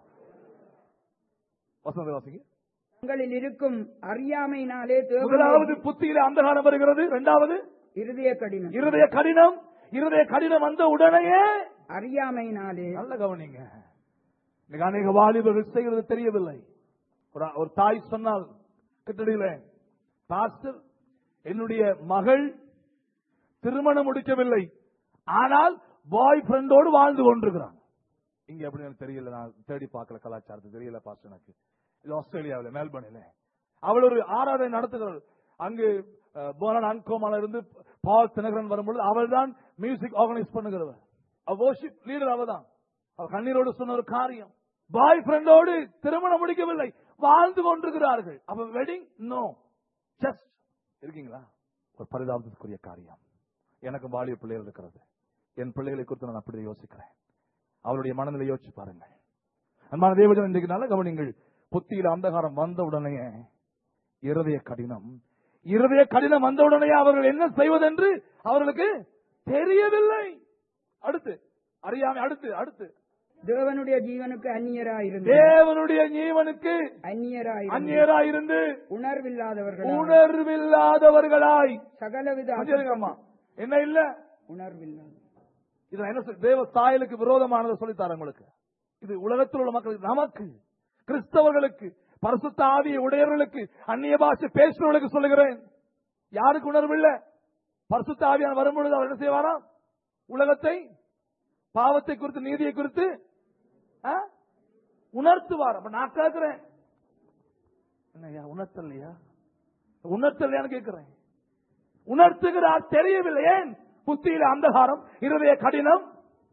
Speaker 2: வசனத்தை வாசிங்க
Speaker 3: தங்களில் இருக்கும் அறியாமையினாலே தேவனுடைய
Speaker 2: முதலாவது புத்தியிலே அந்தகாரம் வருகிறது இரண்டாவது
Speaker 3: இருதய கடினம்
Speaker 2: இருதய கடினம் இருதய கடினம் வந்த உடனேயே
Speaker 3: அறியாமையினாலே
Speaker 2: நல்ல கவனிங்க இன்னைக்கு அநேக வாலிபர்கள் செய்கிறது தெரியவில்லை ஒரு ஒரு தாய் சொன்னால் கிட்டடியில பாஸ்டர் என்னுடைய மகள் திருமணம் முடிக்கவில்லை ஆனால் பாய் ஃப்ரெண்டோடு வாழ்ந்து கொண்டிருக்கிறான் இங்க எப்படி எனக்கு தெரியல நான் தேடி பார்க்கல கலாச்சாரத்தை தெரியல பாஸ்டர் எனக்கு இது ஆஸ்திரேலியாவில் மெல்பர்னில் அவள் ஒரு ஆராதனை நடத்துகிறாள் அங்கு அஹ், போனான் அன்கோமால இருந்து பால் தினகரன் வரும்பொழுது அவள் தான் மியூசிக் ஆர்கனைஸ் பண்ணுகிறவர் worship லீடர் அவள் தான் அவள் கண்ணீரோடு சொன்ன ஒரு காரியம் பாய் ஃப்ரெண்டோடு திருமணம் முடிக்கவில்லை வாழ்ந்து கொண்டிருக்கிறார்கள் அப்ப வெட்டிங் நோ ஜஸ்ட் இருக்கீங்களா ஒரு பரிதாபத்துக்குரிய காரியம் எனக்கு வாலிய பிள்ளைகள் இருக்கிறது என் பிள்ளைகளை குறித்து நான் அப்படி யோசிக்கிறேன் அவருடைய மனநிலை யோசிச்சு பாருங்கள் அன்பான தேவஜன் இன்றைக்கு நல்ல கவனிங்கள் புத்தியில் அந்தகாரம் வந்த உடனே இருதய கடினம் இருதய கடினம் வந்த உடனே அவர்கள் என்ன செய்வதென்று அவர்களுக்கு தெரியவில்லை அடுத்து அறியாமை அடுத்து அடுத்து
Speaker 3: தேவனுடைய ஜீவனுக்கு அந்நியராயிருந்து
Speaker 2: தேவனுடைய ஜீவனுக்கு
Speaker 3: அந்நியராயிருந்து
Speaker 2: அந்நியராயிருந்து
Speaker 3: உணர்வில்லாதவர்கள்
Speaker 2: உணர்வில்லாதவர்களாய்
Speaker 3: சகலவித
Speaker 2: கொஞ்சம் இருங்க அம்மா. என்ன இல்ல
Speaker 3: உணர்வில்லாத
Speaker 2: இது என்ன சொல்- தேவ சாயலுக்கு விரோதமானதை சொல்லித்தார உங்களுக்கு இது உலகத்தில் உள்ள மக்களுக்கு நமக்கு கிறிஸ்தவர்களுக்கு பரிசுத்த ஆவியை உடையவர்களுக்கு அந்நிய பாஷை பேசுறவர்களுக்கு சொல்லுகிறேன் யாருக்கு உணர்வு இல்ல பரிசுத்த ஆவியான் வரும்பொழுது அவர் என்ன செய்வாராம் உலகத்தை பாவத்தை குறித்து நீதியை குறித்து ஆ? உணர்த்துவார் அப்ப நான் கேட்கிறேன் என்னய்யா உணர்த்தலையா உணர்த்தலையான்னு கேட்கிறேன் உணர்த்துகிறார் தெரியவில்லை ஏன் புத்தியில அந்தகாரம் இருதய கடினம்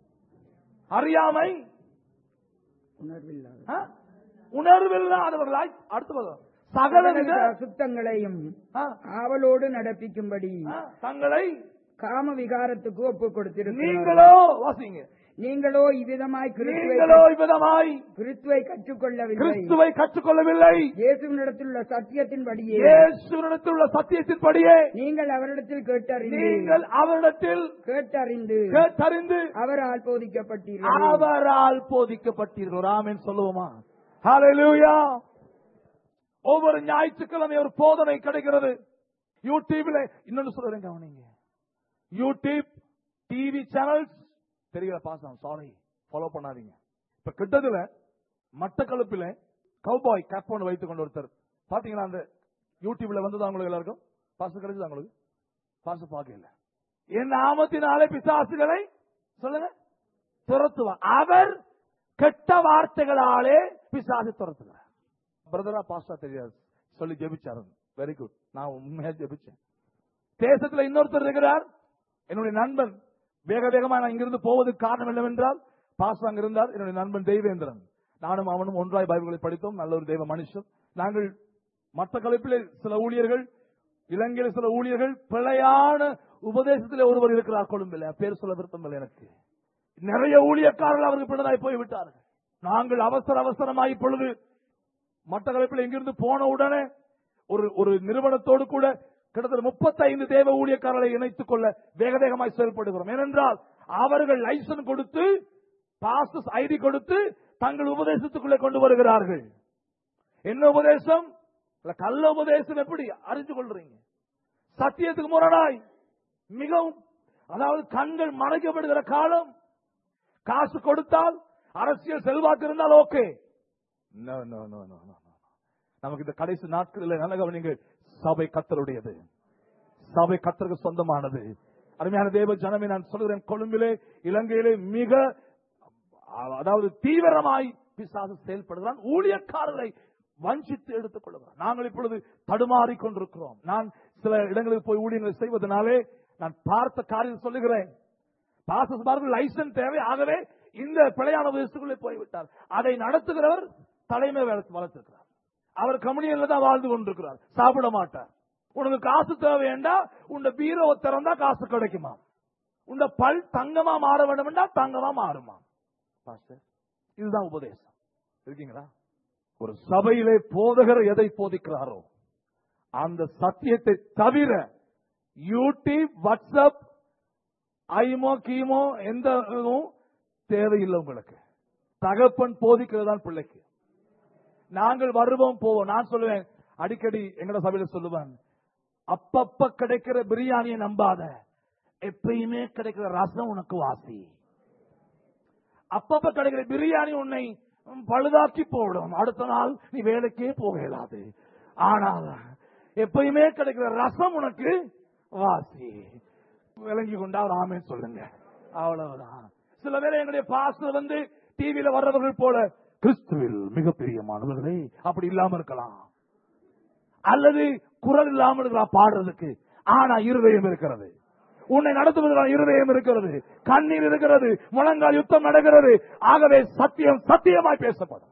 Speaker 2: அறியாமை
Speaker 3: உணர்வில்லாத
Speaker 2: ஆ? உணர்வில்லாதவர்களாய் அடுத்து பதம். சகலவித
Speaker 3: சகலவித அசுத்தங்களையும்
Speaker 2: ஆ,
Speaker 3: ஆவலோடு நடப்பிக்கும்படி
Speaker 2: ஆ, தங்களை
Speaker 3: காம விகாரத்துக்கு ஒப்பு கொடுத்திருக்கிறார்
Speaker 2: நீங்களோ வாசிங்க
Speaker 3: நீங்களோ இவ்விதமாய் கிறிஸ்துவை
Speaker 2: நீங்களோ இவ்விதமாய்
Speaker 3: கிறிஸ்துவை கற்றுக்கொள்ளவில்லை
Speaker 2: கிறிஸ்துவை கற்றுக்கொள்ளவில்லை
Speaker 3: இயேசுவினிடத்தில் சத்தியத்தின்படியே
Speaker 2: இயேசுவிடத்தில் உள்ள சத்தியத்தின்படியே
Speaker 3: நீங்கள் அவரிடத்தில் கேட்டறிந்து
Speaker 2: நீங்கள் அவரிடத்தில்
Speaker 3: கேட்டறிந்து
Speaker 2: கேட்டறிந்து
Speaker 3: அவரால் போதிக்கப்பட்டீர்கள்
Speaker 2: அவரால் போதிக்கப்பட்டீர்கள் ராமன் சொல்லுவோமா ஹalleluya ஒவ்வொரு ஞாயிற்றுக்கிழமை ஒரு போதனை கிடைக்கிறது யூடியூப்ல இன்னொன்னு சொல்றேன் கவனிங்க யூடியூப் டிவி சேனல்ஸ் தெரியல பாசம் சாரி ஃபாலோ பண்ணாதீங்க இப்ப கிட்டத்துல மட்டக்களப்பில கவுபாய் கேப் ஒன்று வைத்துக் கொண்டு ஒருத்தர் பாத்தீங்களா அந்த யூடியூப்ல வந்ததா உங்களுக்கு எல்லாருக்கும் பாசம் கிடைச்சதா உங்களுக்கு பாசம் பார்க்கல என் நாமத்தினாலே பிசாசுகளை சொல்லுங்க துரத்துவார் அவர் கெட்ட வார்த்தைகளாலே பிசாசு துரத்துகிறார் பிரதரா பாஸ்டா தெரியாது சொல்லி ஜெபிச்சாரு வெரி குட் நான் உண்மையா ஜெபிச்சேன் தேசத்துல இன்னொருத்தர் இருக்கிறார் என்னுடைய நண்பன் வேக வேகமா நான் இங்கிருந்து போவதற்கு காரணம் என்னவென்றால் பாஸ்டர் அங்க இருந்தார் என்னுடைய நண்பன் தெய்வேந்திரன் நானும் அவனும் ஒன்றாய் பைபிளை படித்தோம் நல்ல ஒரு தெய்வ மனுஷன் நாங்கள் மற்ற கலைப்பிலே சில ஊழியர்கள் இலங்கையில் சில ஊழியர்கள் பிழையான உபதேசத்திலே ஒருவர் இருக்கிறார் கொழும்பில் பேர் சொல்ல விருப்பம் இல்லை எனக்கு நிறைய ஊழியக்காரர்கள் அவருக்கு பின்னதாய் போய்விட்டார்கள் நாங்கள் அவசர அவசரமாய் இப்பொழுது மட்டக்களப்பில் எங்கிருந்து போன உடனே ஒரு ஒரு நிறுவனத்தோடு கூட கிட்டத்தட்ட முப்பத்தைந்து தேவ ஊழியக்காரர்களை இணைத்துக் கொள்ள வேக வேகமாய் செயல்படுகிறோம் ஏனென்றால் அவர்கள் லைசன்ஸ் கொடுத்து பாஸ்டர்ஸ் ஐடி கொடுத்து தங்கள் உபதேசத்துக்குள்ளே கொண்டு வருகிறார்கள் என்ன உபதேசம் இல்ல கள்ள உபதேசம் எப்படி அறிந்து கொள்றீங்க சத்தியத்துக்கு முரணாய் மிகவும் அதாவது கண்கள் மறைக்கப்படுகிற காலம் காசு கொடுத்தால் அரசியல் செல்வாக்கு இருந்தால் okay No, no, no, no, no, no. நமக்கு இந்த கடைசி நாட்களில் நல்ல கவனிங்கள் சபை கத்தருடையது சபை கத்தருக்கு சொந்தமானது அருமையான தேவ ஜனமே நான் சொல்கிறேன் கொழும்பிலே இலங்கையிலே மிக அதாவது தீவிரமாய் பிசாசு செயல்படுகிறான் ஊழியக்காரர்களை வஞ்சித்து எடுத்துக் கொள்கிறான் நாங்கள் இப்பொழுது தடுமாறி கொண்டிருக்கிறோம் நான் சில இடங்களுக்கு போய் ஊழியங்களை செய்வதனாலே நான் பார்த்த காரியம் சொல்லுகிறேன் பாசஸ்மார்கள் லைசன்ஸ் தேவை ஆகவே இந்த பிழையான வயசுக்குள்ளே போய்விட்டார் அதை நடத்துகிறவர் தலைமை வளர்த்து- வளர்த்திருக்கிறார் அவர் கம்யூனியன்ல தான் வாழ்ந்து கொண்டிருக்கிறார் சாப்பிட மாட்டார் உனக்கு காசு தேவையண்டா உண்ட பீரோவை திறந்தா காசு கிடைக்குமா உண்ட பல் தங்கமா மாற வேண்டும்னா தங்கமா மாறுமா பாஸ்டர் இதுதான் உபதேசம் இருக்கீங்களா ஒரு சபையிலே போதகர் எதை போதிக்கிறாரோ அந்த சத்தியத்தை தவிர யூடியூப் வாட்ஸ்அப் ஐமோ கீமோ எந்த இதுவும் தேவையில்லை உங்களுக்கு தகப்பன் போதிக்கிறதான் பிள்ளைக்கு நாங்கள் வருவோம் போவோம் நான் சொல்லுவேன் அடிக்கடி எங்கட சபையில சொல்லுவேன் அப்பப்ப கிடைக்கிற பிரியாணியை நம்பாத எப்பயுமே கிடைக்கிற ரசம் உனக்கு வாசி அப்பப்ப கிடைக்கிற பிரியாணி உன்னை ம், பழுதாக்கி போடும் அடுத்த நாள் நீ வேலைக்கே போக இயலாது ஆனால் எப்பயுமே கிடைக்கிற ரசம் உனக்கு வாசி விளங்கி கொண்டா ராமே சொல்லுங்க அவ்வளவுதான் சில பேர் எங்களுடைய பாஸ்டர் வந்து டிவியில வர்றவர்கள் போல கிறிஸ்துவில் மிகப்பெரிய மாணவர்களே அப்படி இல்லாம இருக்கலாம் அல்லது குரல் இல்லாமல் இருக்கலாம் பாடுறதுக்கு ஆனா இருதயம் இருக்கிறது உன்னை நடத்துவதற்கான இருதயம் இருக்கிறது கண்ணீர் இருக்கிறது முழங்கால் யுத்தம் நடக்கிறது ஆகவே சத்தியம் சத்தியமாய் பேசப்படும்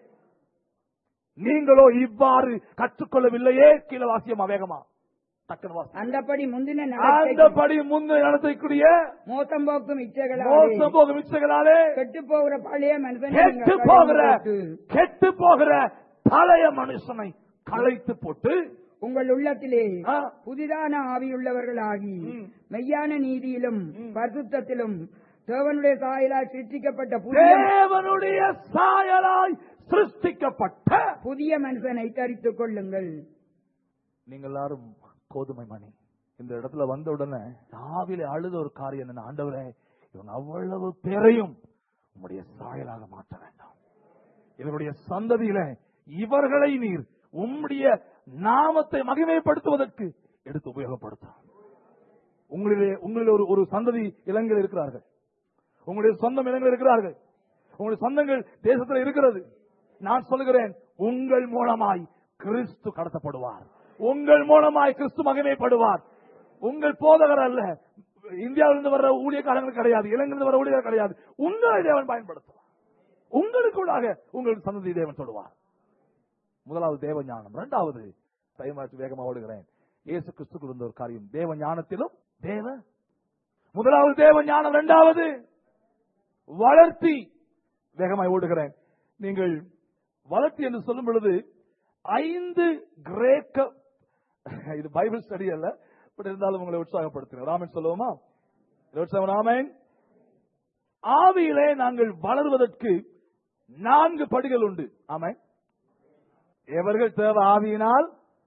Speaker 2: நீங்களோ இவ்வாறு கற்றுக்கொள்ளவில்லையே கீழே வாசியமா வேகமா டக்குனு வாசி
Speaker 3: அந்தபடி முந்தின
Speaker 2: அந்த
Speaker 3: நடத்தை
Speaker 2: படி முந்தைய நடத்தக்கூடிய
Speaker 3: மோசம் போக்கும் இச்சைகளாலே
Speaker 2: மோசம் போகும் இச்சைகளாலே
Speaker 3: கெட்டு போகிற பழைய மனுஷனை
Speaker 2: கெட்டு
Speaker 3: நீங்கள்
Speaker 2: போகிற
Speaker 3: களைந்து போட்டு,
Speaker 2: கெட்டு போகிற பழைய மனுஷனை களைத்து போட்டு
Speaker 3: உங்கள் உள்ளத்திலே
Speaker 2: ஆ,
Speaker 3: புதிதான ஆவியுள்ளவர்களாகி
Speaker 2: ம்.
Speaker 3: மெய்யான நீதியிலும் பரிசுத்தத்திலும் தேவனுடைய சாயலால் சிருஷ்டிக்கப்பட்ட புதிய
Speaker 2: தேவனுடைய சாயலாய் சிருஷ்டிக்கப்பட்ட
Speaker 3: புதிய மனுஷனை தரித்துக் கொள்ளுங்கள்
Speaker 2: நீங்க எல்லாரும் கோதுமை மணி இந்த இடத்துல வந்த உடனே ஆவில அழுத ஒரு காரியம் என்ன ஆண்டவரே இவங்க அவ்வளவு பேரையும் உம்முடைய சாயலாக மாற்ற வேண்டாம் இவருடைய சந்ததியில இவர்களை நீர் உம்முடைய நாமத்தை மகிமைப்படுத்துவதற்கு எடுத்து உபயோகப்படுத்தும் உங்களிலே உங்களில் ஒரு ஒரு சந்ததி இளைஞர் இருக்கிறார்கள் உங்களுடைய சொந்தம் இளைஞர் இருக்கிறார்கள் உங்களுடைய சொந்தங்கள் தேசத்தில் இருக்கிறது நான் சொல்லுகிறேன் உங்கள் மூலமாய் கிறிஸ்து கடத்தப்படுவார் உங்கள் மூலமாய் கிறிஸ்து மகிமைப்படுவார் உங்கள் போதகர் அல்ல இந்தியாவிலிருந்து வர்ற ஊழியக்காரங்கள் கிடையாது இலங்கையிலிருந்து வர ஊழியர் கிடையாது உங்களை தேவன் பயன்படுத்துவார் உங்களுக்குள்ளாக உங்கள் சந்ததி தேவன் சொல்லுவார் முதலாவது தேவ ஞானம் இரண்டாவது டைமாச்சு வேகமா ஓடுகிறேன் இயேசு கிறிஸ்துக்கு இருந்த ஒரு காரியம் தேவ ஞானத்திலும் தேவ முதலாவது தேவ ஞானம் இரண்டாவது வளர்த்தி வேகமாய் ஓடுகிறேன் நீங்கள் வளர்த்தி என்று சொல்லும் பொழுது ஐந்து கிரேக்க இது பைபிள் ஸ்டடி அல்ல பட் இருந்தாலும் உங்களை உற்சாகப்படுத்துகிறேன் ராமன் சொல்லுவோமா உற்சாகம் ராமன் ஆவியிலே நாங்கள் வளர்வதற்கு நான்கு படிகள் உண்டு ஆமாம் எவர்கள் தேவ ஆவியினால்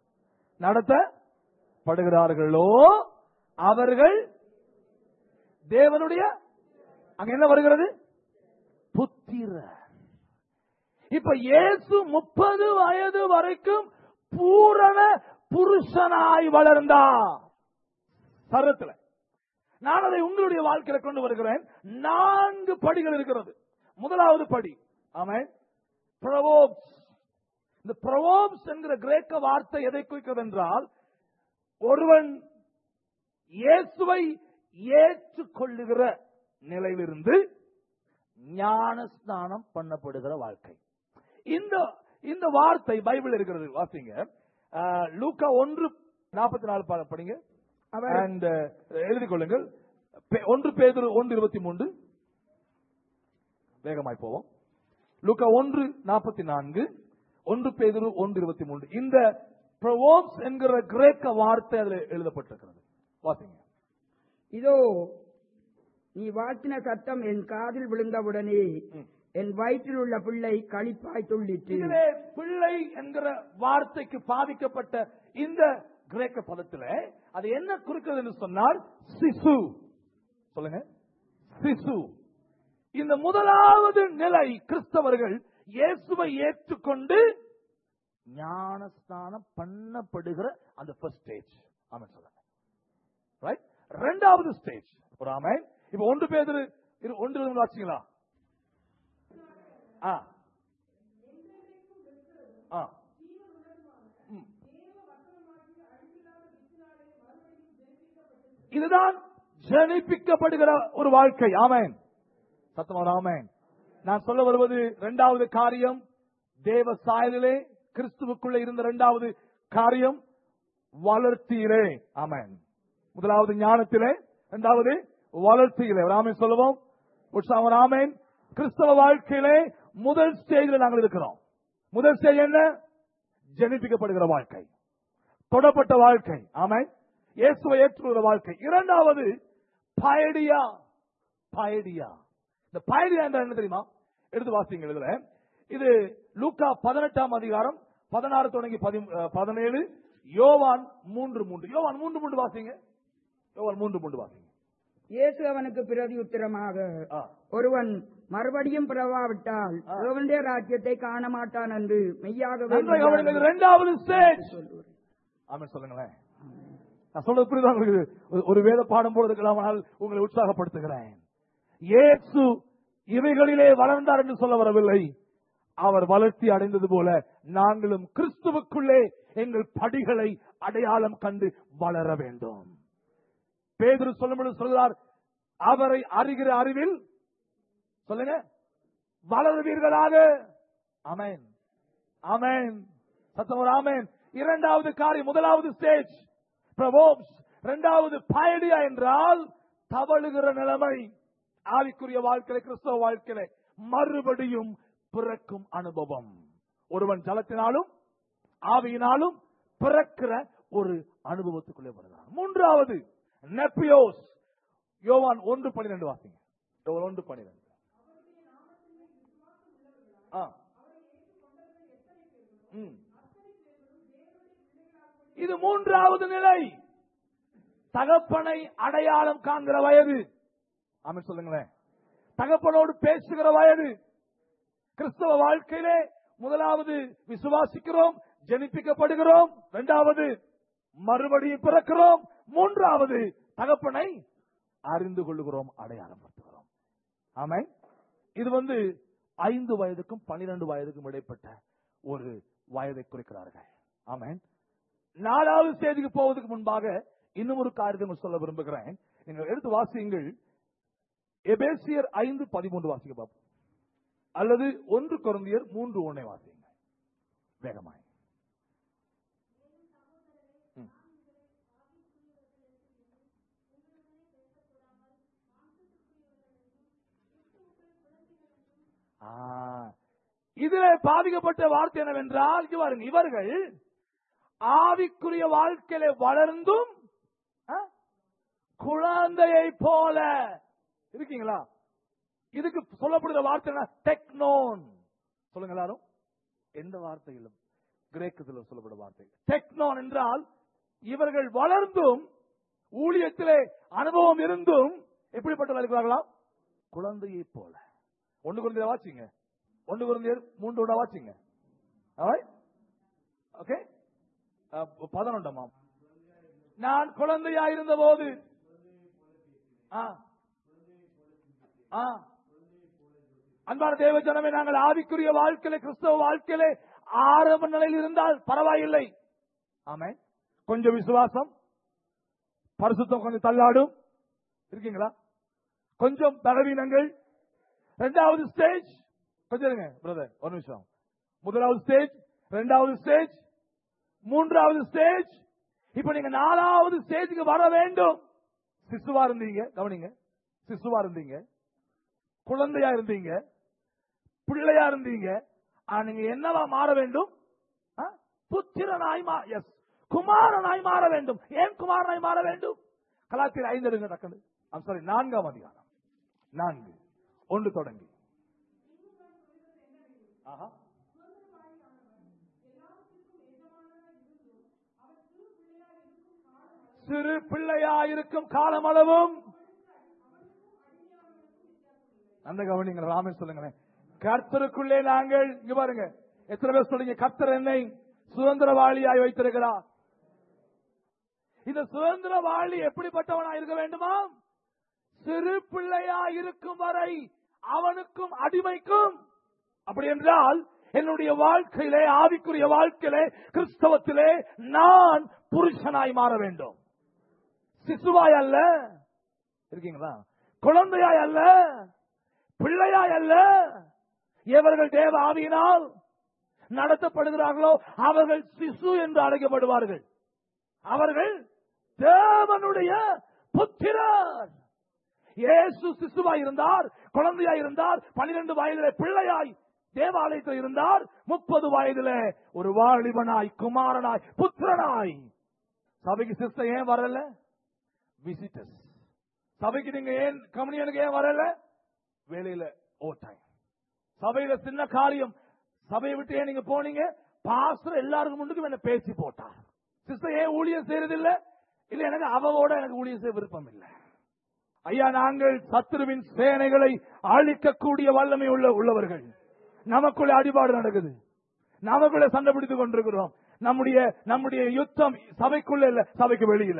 Speaker 2: நடத்தப்படுகிறார்களோ அவர்கள் தேவனுடைய அங்க என்ன வருகிறது புத்திர இப்ப இயேசு முப்பது வயது வரைக்கும் பூரண புருஷனாய் வளர்ந்தா சரத்துல நான் அதை உங்களுடைய வாழ்க்கையில கொண்டு வருகிறேன் நான்கு படிகள் இருக்கிறது முதலாவது படி ஆமாம் பிரவோப்ஸ் இந்த பிரவோப்ஸ் என்கிற கிரேக்க வார்த்தை எதை குறிக்கிறது என்றால் ஒருவன் இயேசுவை ஏற்றுக்கொள்ளுகிற நிலையிலிருந்து ஞான ஸ்நானம் பண்ணப்படுகிற வாழ்க்கை இந்த இந்த வார்த்தை பைபிள் இருக்கிறது வாசிங்க அஹ், லூக்கா ஒன்று நாற்பத்தி நாலு பா- படிங்க
Speaker 3: அவர்
Speaker 2: அண்ட் எழுதிக் கொள்ளுங்கள் பே- ஒன்று பேதுரு ஒன்று இருபத்தி மூன்று வேகமாய் போவோம் லூக்கா ஒன்று நாற்பத்தி நான்கு ஒன்று பேதுரு ஒன்று இருபத்தி மூன்று இந்த ப்ரவோப்ஸ் என்கிற கிரேக்க வார்த்தை அதில் எழுதப்பட்டிருக்கிறது வாசிங்க
Speaker 3: இதோ நீ வாழ்த்தின சத்தம் என் காதில் விழுந்தவுடனே என் வயிற்றில் உள்ள பிள்ளை களிப்பாய் துள்ளிற்று
Speaker 2: இதிலே பிள்ளை என்கிற வார்த்தைக்கு பாதிக்கப்பட்ட இந்த கிரேக்க பதத்துல அது என்ன குறிக்கிறது என்று சொன்னால் சிசு சொல்லுங்க சிசு இந்த முதலாவது நிலை கிறிஸ்தவர்கள் இயேசுவை ஏற்றுக்கொண்டு ஞானஸ்தானம் பண்ணப்படுகிற அந்த ஃபர்ஸ்ட் ஸ்டேஜ் ஆமென் சொல்லுங்க ரைட் ரெண்டாவது ஸ்டேஜ் ஒரு ஆமென் இப்ப ஒன்று பேர் ஒன்று இருந்து வாசிங்களா ஆ ஆ ம். இதுதான் ஜனிப்பிக்கப்படுகிற ஒரு வாழ்க்கை ஆமென் சத்தமாக ஆமென் நான் சொல்ல வருவது இரண்டாவது காரியம் தேவ சாயலிலே கிறிஸ்துவுக்குள்ளே இருந்த இரண்டாவது காரியம் வளர்ச்சியிலே ஆமென் முதலாவது ஞானத்திலே இரண்டாவது வளர்ச்சியிலே ஒரு ஆமென் சொல்லுவோம் உற்சாகம் ஒரு ஆமென் கிறிஸ்தவ வாழ்க்கையிலே முதல் ஸ்டேஜில் நாங்கள் இருக்கிறோம் முதல் ஸ்டேஜ் என்ன ஜனிப்பிக்கப்படுகிற வாழ்க்கை தொடப்பட்ட வாழ்க்கை ஆமென் இயேசுவை ஏற்றுகிற வாழ்க்கை இரண்டாவது பயடியா பயடியா இந்த பயடியா என்றால் என்ன தெரியுமா எடுத்து வாசிங்க இதுல இது லூக்கா பதினெட்டாம் அதிகாரம் பதினாறு தொடங்கி பதி- அஹ், பதினேழு யோவான் மூன்று மூன்று யோவான் மூன்று மூன்று வாசிங்க யோவான் மூன்று மூன்று வாசிங்க
Speaker 3: இயேசு அவனுக்கு பிரதி உத்தரமாக
Speaker 2: ஆ.
Speaker 3: ஒருவன் மறுபடியும் பிறவாவிட்டால் தேவனுடைய ராஜ்யத்தை காண மாட்டான் என்று மெய்யாகவே
Speaker 2: நன்றாக கவனிங்க. இது இரண்டாவது ஸ்டேஜ் ஆமென் சொல்லுங்களேன் நான் சொல்றது புரியுதா உங்களுக்கு ஒரு- ஒரு வேத பாடம் போல இருக்கலாம் ஆனால் உங்களை உற்சாகப்படுத்துகிறேன் இயேசு இவைகளிலே வளர்ந்தார் என்று சொல்ல வரவில்லை அவர் வளர்ச்சி அடைந்தது போல நாங்களும் கிறிஸ்துவுக்குள்ளே எங்கள் படிகளை அடையாளம் கண்டு வளர வேண்டும் பேதுரு சொல்லும்போது சொல்கிறார் அவரை அறிகிற அறிவில் சொல்லுங்க வளருவீர்களாக அமேன் ஆமென் சத்தம் ஒரு ஆமென் இரண்டாவது காரியம் முதலாவது ஸ்டேஜ் பிரபோப்ஸ் இரண்டாவது பயடியா என்றால் தவழுகிற நிலைமை ஆவிக்குரிய வாழ்க்கையில கிறிஸ்தவ வாழ்க்கையில மறுபடியும் பிறக்கும் அனுபவம் ஒருவன் ஜலத்தினாலும் ஆவியினாலும் பிறக்கிற ஒரு அனுபவத்துக்குள்ளே வருகிறான் மூன்றாவது நெப்பியோஸ் யோவான் ஒன்று பன்னிரண்டு வாசிங்க யோவான் ஒன்று பன்னிரண்டு ஆ ம். இது மூன்றாவது நிலை தகப்பனை அடையாளம் காண்கிற வயது ஆமென் சொல்லுங்களேன் தகப்பனோடு பேசுகிற வயது கிறிஸ்தவ வாழ்க்கையிலே முதலாவது விசுவாசிக்கிறோம் ஜெனிப்பிக்கப்படுகிறோம் இரண்டாவது மறுபடியும் பிறக்கிறோம் மூன்றாவது தகப்பனை அறிந்து கொள்ளுகிறோம் அடையாளப்படுத்துகிறோம் ஆமென் இது வந்து ஐந்து வயதுக்கும் பன்னிரண்டு வயதுக்கும் இடைப்பட்ட ஒரு வயதை குறிக்கிறார்கள் ஆமென் நாலாவது ஸ்டேஜுக்கு போவதற்கு முன்பாக இன்னும் ஒரு காரியத்தை உங்களுக்கு சொல்ல விரும்புகிறேன் நீங்கள் எடுத்து வாசியுங்கள் எபேசியர் ஐந்து பதிமூன்று வாசிக்க பார்ப்போம் அல்லது ஒன்று குழந்தையர் மூன்று ஒன்றை வாசிங்க வேகமாய் ம். ஆ, இதுல பாதிக்கப்பட்ட வார்த்தை என்னவென்றால் இங்க பாருங்க இவர்கள் ஆவிக்குரிய வாழ்க்கையில வளர்ந்தும் ஆ, குழந்தையை போல இருக்கீங்களா இதுக்கு சொல்லப்படுகிற வார்த்தை என்ன டெக்னோன் சொல்லுங்க எல்லாரும் எந்த வார்த்தையிலும் கிரேக்கத்தில் சொல்லப்படும் வார்த்தை டெக்னோன் என்றால் இவர்கள் வளர்ந்தும் ஊழியத்திலே அனுபவம் இருந்தும் எப்படிப்பட்டவர்கள் இருக்கிறார்களா குழந்தையை போல ஒன்று குழந்தைய வாச்சிங்க ஒன்று குழந்தையர் மூன்று ஒன்றா வாச்சிங்க ஓகே பதினொன்றாம் நான் குழந்தையா இருந்த போது அன்பான தேவ ஜனமே நாங்கள் ஆவிக்குரிய வாழ்க்கையில கிறிஸ்தவ வாழ்க்கையில ஆரம்ப நிலையில் இருந்தால் பரவாயில்லை ஆமே கொஞ்சம் விசுவாசம் பரிசுத்தம் கொஞ்சம் தள்ளாடும் இருக்கீங்களா கொஞ்சம் பலவீனங்கள் ரெண்டாவது ஸ்டேஜ் கொஞ்சம் இருங்க பிரதர் ஒரு நிமிஷம் முதலாவது ஸ்டேஜ் ரெண்டாவது ஸ்டேஜ் மூன்றாவது ஸ்டேஜ் இப்ப நீங்க நாலாவது ஸ்டேஜுக்கு வர வேண்டும் சிசுவா இருந்தீங்க கவனிங்க சிசுவா இருந்தீங்க குழந்தையா இருந்தீங்க பிள்ளையா இருந்தீங்க ஆனா நீங்க என்னவா மாற வேண்டும் ஆ? புத்திரனாய் மா எஸ் குமாரனாய் மாற வேண்டும் ஏன் குமாரனாய் மாற வேண்டும் கலாத்திர ஐந்து எடுங்க டக்குனு சாரி நான்காம் அதிகாரம் நான்கு ஒன்று தொடங்கி ஆஹா. சிறு பிள்ளையாயிருக்கும் காலமளவும் அந்த கவனிங்க ராமன் சொல்லுங்களேன் கர்த்தருக்குள்ளே நாங்கள் இங்க பாருங்க எத்தனை பேர் சொல்லுங்க கர்த்தர் என்னை சுதந்திரவாளியாய் வைத்திருக்கிறார் இந்த சுதந்திரவாளி எப்படிப்பட்டவனா இருக்க வேண்டுமா சிறு பிள்ளையா இருக்கும் வரை அவனுக்கும் அடிமைக்கும் அப்படி என்றால் என்னுடைய வாழ்க்கையிலே ஆவிக்குரிய வாழ்க்கையிலே கிறிஸ்தவத்திலே நான் புருஷனாய் மாற வேண்டும் சிசுவாய் அல்ல இருக்கீங்களா குழந்தையாய் அல்ல பிள்ளையாய் அல்ல எவர்கள் தேவ ஆவியினால் நடத்தப்படுகிறார்களோ அவர்கள் சிசு என்று அழைக்கப்படுவார்கள் அவர்கள் தேவனுடைய புத்திரர் இயேசு சிசுவாய் இருந்தார் குழந்தையாய் இருந்தார் பனிரெண்டு வயதிலே பிள்ளையாய் தேவாலயத்தில் இருந்தார் முப்பது வயதிலே ஒரு வாலிபனாய் குமாரனாய் புத்திரனாய் சபைக்கு சிஸ்டர் ஏன் வரல விசிட்டர்ஸ் சபைக்கு நீங்க ஏன் கம்யூனியனுக்கு ஏன் வரல வேலையில ஓவர் டைம் சபையில சின்ன காரியம் சபையை விட்டு ஏன் நீங்க போனீங்க பாஸ்டர் எல்லாருக்கும் முன்னுக்கும் என்ன பேசி போட்டார் சிஸ்டர் ஏன் ஊழியம் செய்யறது இல்ல இல்ல எனக்கு அவவோட எனக்கு ஊழியம் செய்ய விருப்பம் இல்லை ஐயா நாங்கள் சத்துருவின் சேனைகளை அழிக்கக்கூடிய வல்லமை உள்ள உள்ளவர்கள் நமக்குள்ள அடிபாடு நடக்குது நமக்குள்ள சண்டை பிடித்துக் கொண்டிருக்கிறோம் நம்முடைய நம்முடைய யுத்தம் சபைக்குள்ள இல்ல சபைக்கு வெளியில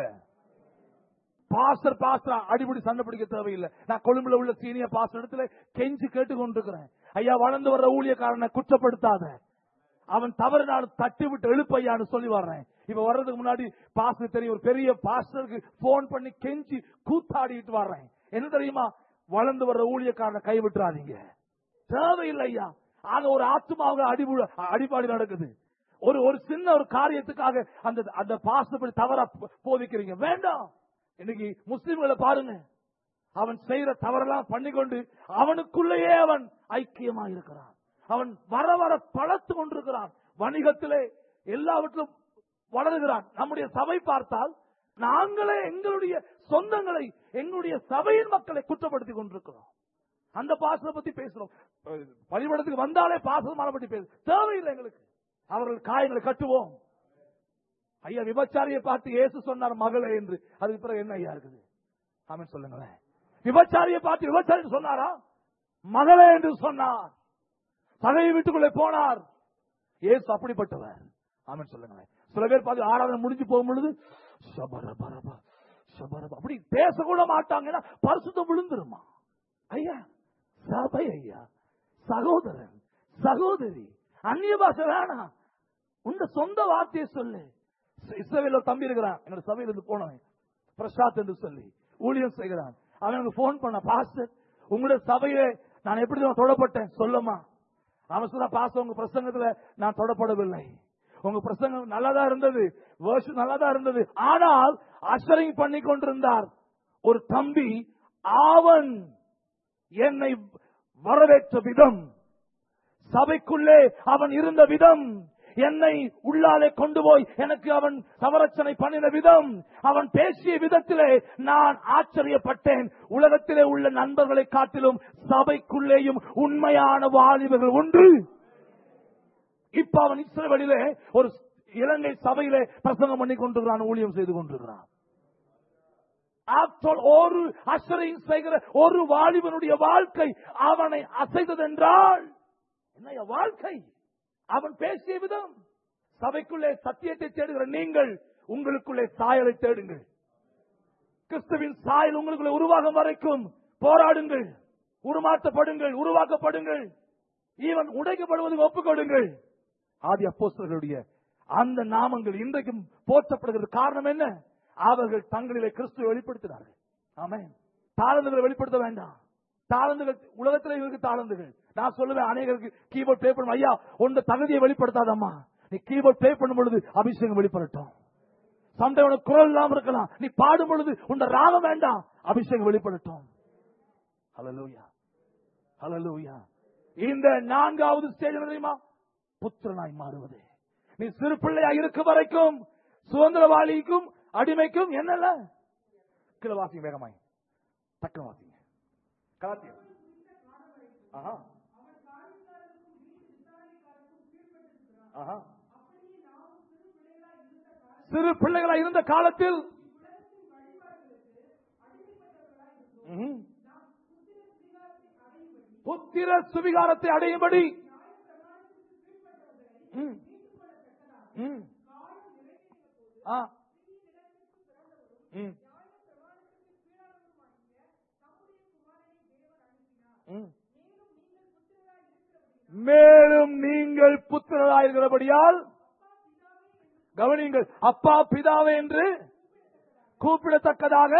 Speaker 2: பாஸ்டர் பாஸ்டர் அடிப்படி சண்டை பிடிக்க தேவையில்லை நான் கொழும்புல உள்ள சீனியர் பாஸ்டர் இடத்துல கெஞ்சி கேட்டு கொண்டிருக்கிறேன் ஐயா வளர்ந்து வர்ற ஊழியக்காரனை குற்றப்படுத்தாத அவன் தவறுனாலும் தட்டி விட்டு எழுப்பையான்னு சொல்லி வர்றேன் இப்ப வர்றதுக்கு முன்னாடி பாஸ்டர் தெரியும் ஒரு பெரிய பாஸ்டருக்கு போன் பண்ணி கெஞ்சி கூத்தாடிட்டு வர்றேன் என்ன தெரியுமா வளர்ந்து வர்ற ஊழியக்காரனை கைவிட்டுறாதீங்க தேவையில்லை ஐயா ஆக ஒரு ஆத்மாவுக்கு அடிபு அடிபாடு நடக்குது ஒரு ஒரு சின்ன ஒரு காரியத்துக்காக அந்த அந்த பாசப்படி தவறா போ- போதிக்கிறீங்க வேண்டாம் இன்னைக்கு முஸ்லிம்களை பாருங்க அவன் செய்யற தவறெல்லாம் பண்ணிக்கொண்டு அவனுக்குள்ளேயே அவன் ஐக்கியமா இருக்கிறான் அவன் வர வர பழத்து கொண்டிருக்கிறான் வணிகத்திலே எல்லாவற்றிலும் வளருகிறான் நம்முடைய சபை பார்த்தால் நாங்களே எங்களுடைய சொந்தங்களை எங்களுடைய சபையின் மக்களை குற்றப்படுத்தி கொண்டிருக்கிறோம் அந்த பாசத்தை பத்தி பேசுறோம் அஹ் பள்ளிக்கூடத்துக்கு வந்தாலே பாசமான பத்தி பேச தேவையில்லை எங்களுக்கு அவர்கள் காயங்களை கட்டுவோம் ஐயா விபச்சாரியை பார்த்து இயேசு சொன்னார் மகளே என்று அதுக்கு பிறகு என்ன ஐயா இருக்குது ஆமென் சொல்லுங்களேன் விபச்சாரியை பார்த்து விபச்சாரி சொன்னாரா மகளே என்று சொன்னார் சகையை வீட்டுக்குள்ளே போனார் இயேசு அப்படிப்பட்டவர் ஆமென் சொல்லுங்களேன் சில பேர் பார்த்து ஆராதனை முடிஞ்சு போகும் பொழுது சபரபரப சபரப அப்படி பேசக்கூட மாட்டாங்கன்னா பரிசுத்தம் விழுந்துருமா ஐயா சபை ஐயா சகோதரன் சகோதரி அந்நிய பாஷை வேணாம் உண்ட சொந்த வார்த்தையை சொல்லு இஸ்ரவேல ஒரு தம்பி இருக்கிறான் என்னோட சபையில இருந்து போனவன் பிரசாத் என்று சொல்லி ஊழியம் செய்கிறான் அவன் எனக்கு போன் பண்ண பாஸ்டர் உங்களுடைய சபையிலே நான் எப்படி தெரியுமா தொடப்பட்டேன் சொல்லுமா அவன் சொன்ன பாஸ்டர் உங்க பிரசங்கத்துல நான் தொடப்படவில்லை உங்க பிரசங்கம் நல்லாதான் இருந்தது வேர்ஷன் நல்லாதான் இருந்தது ஆனால் அஷரிங் பண்ணி கொண்டிருந்தார் ஒரு தம்பி அவன் என்னை வரவேற்ற விதம் சபைக்குள்ளே அவன் இருந்த விதம் என்னை உள்ளாலே கொண்டு போய் எனக்கு அவன் சவரச்சனை பண்ணின விதம் அவன் பேசிய விதத்திலே நான் ஆச்சரியப்பட்டேன் உலகத்திலே உள்ள நண்பர்களை காட்டிலும் சபைக்குள்ளேயும் உண்மையான வாலிபர்கள் உண்டு இப்ப அவன் இஸ்ரேலிலே ஒரு இலங்கை சபையிலே பிரசங்கம் பண்ணி கொண்டிருக்கிறான் ஊழியம் செய்து கொண்டிருக்கிறான் ஆப்டர் ஒரு அசரிங் செய்கிற ஒரு வாலிபனுடைய வாழ்க்கை அவனை அசைத்ததென்றால் என்னைய வாழ்க்கை அவன் பேசிய விதம் சபைக்குள்ளே சத்தியத்தை தேடுகிற நீங்கள் உங்களுக்குள்ளே சாயலை தேடுங்கள் கிறிஸ்துவின் சாயல் உங்களுக்குள்ளே உருவாகும் வரைக்கும் போராடுங்கள் உருமாற்றப்படுங்கள் உருவாக்கப்படுங்கள் ஈவன் உடைக்கப்படுவதற்கு ஒப்புக்கொடுங்கள் ஆதி அப்போஸ்தலர்களுடைய அந்த நாமங்கள் இன்றைக்கும் போற்றப்படுகிறது காரணம் என்ன அவர்கள் தங்களிலே கிறிஸ்துவை வெளிப்படுத்தினார்கள் ஆமென் தாளந்துகளை வெளிப்படுத்த வேண்டாம் தாளந்துகள் உலகத்தில் இவருக்கு தாளந்துகள் நான் சொல்லுவேன் அநேகருக்கு கீபோர்ட் ப்ளே பண்ணும் ஐயா உன் தகுதியை வெளிப்படுத்தாதம்மா நீ கீபோர்ட் ப்ளே பண்ணும் பொழுது அபிஷேகம் வெளிப்படட்டும் சண்டை உனக்கு குரல் இல்லாம இருக்கலாம் நீ பாடும் பொழுது உன் ராகம் வேண்டாம் அபிஷேகம் வெளிப்படட்டும் ஹalleluya ஹalleluya இந்த நான்காவது ஸ்டேஜ் என்ன தெரியுமா புத்திரனாய் மாறுவது நீ சிறு பிள்ளையா இருக்க வரைக்கும் சுதந்திரவாளிக்கும் அடிமைக்கும் என்னல்ல கீழே வாசிங்க வேகமாய் டக்குனு வாசிங்க கலாத்தியம் ஆஹா ஆஹா. சிறு பிள்ளைகளா இருந்த காலத்தில் ம்ஹும். புத்திர சுவிகாரத்தை அடையும்படி ம். ம். ஆ. ம். ம். மேலும் நீங்கள் புத்திரராயிருக்கிறபடியால் கவனியுங்கள் அப்பா பிதாவே என்று கூப்பிடத்தக்கதாக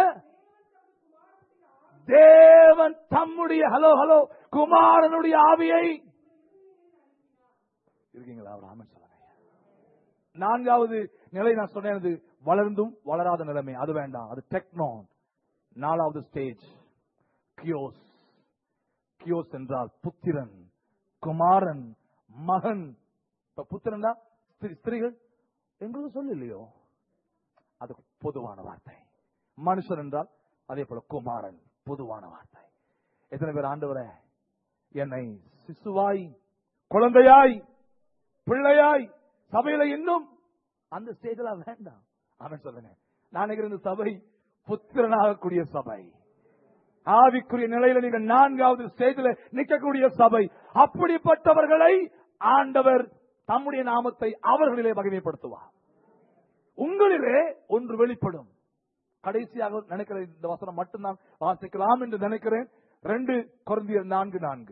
Speaker 2: தேவன் தம்முடைய ஹலோ ஹலோ குமாரனுடைய ஆவியை இருக்கீங்களா அவர் ஆமென் சொல்லுங்க நான்காவது நிலை நான் சொன்னது வளர்ந்தும் வளராத நிலைமை அது வேண்டாம் அது டெக்னோன் நாலாவது ஸ்டேஜ் கியோஸ் கியோஸ் என்றால் புத்திரன் குமாரன் மகன் இப்ப புத்திரன் தான் ஸ்திரீகள் எங்களுக்கு சொல்லலையோ அது பொதுவான வார்த்தை மனுஷன் என்றால் அதே போல குமாரன் பொதுவான வார்த்தை எத்தனை பேர் ஆண்டவரே என்னை சிசுவாய் குழந்தையாய் பிள்ளையாய் சபையில இன்னும் அந்த ஸ்டேஜ்ல வேண்டாம் அவன் சொல்லுங்க நான் நினைக்கிறேன் இந்த சபை புத்திரனாகக்கூடிய சபை ஆவிக்குரிய நிலையில நீங்க நான்காவது ஸ்டேஜில் நிற்கக்கூடிய சபை அப்படிப்பட்டவர்களை ஆண்டவர் தம்முடைய நாமத்தை அவர்களிலே மகிமைப்படுத்துவார் உங்களிலே ஒன்று வெளிப்படும் கடைசியாக நினைக்கிற இந்த வசனம் மட்டும்தான் வாசிக்கலாம் என்று நினைக்கிறேன் ரெண்டு குழந்தையர் நான்கு நான்கு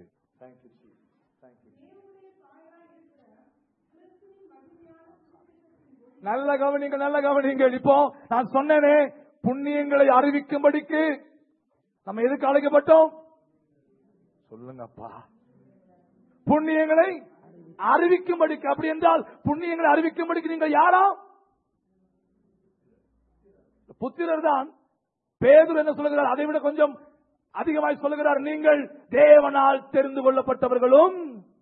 Speaker 2: நல்ல கவனிங்க நல்ல கவனிங்க இப்போ நான் சொன்னேனே புண்ணியங்களை அறிவிக்கும்படிக்கு நம்ம எதுக்கு அழைக்கப்பட்டோம் சொல்லுங்கப்பா புண்ணியங்களை அறிவிக்கும்படிக்கு அப்படி என்றால் புண்ணியங்களை அறிவிக்கும்படிக்கு நீங்கள் யாரா புத்திரர் தான் பேதுரு என்ன சொல்லுகிறார் அதை விட கொஞ்சம் அதிகமாய் சொல்லுகிறார் நீங்கள் தேவனால் தெரிந்து கொள்ளப்பட்டவர்களும்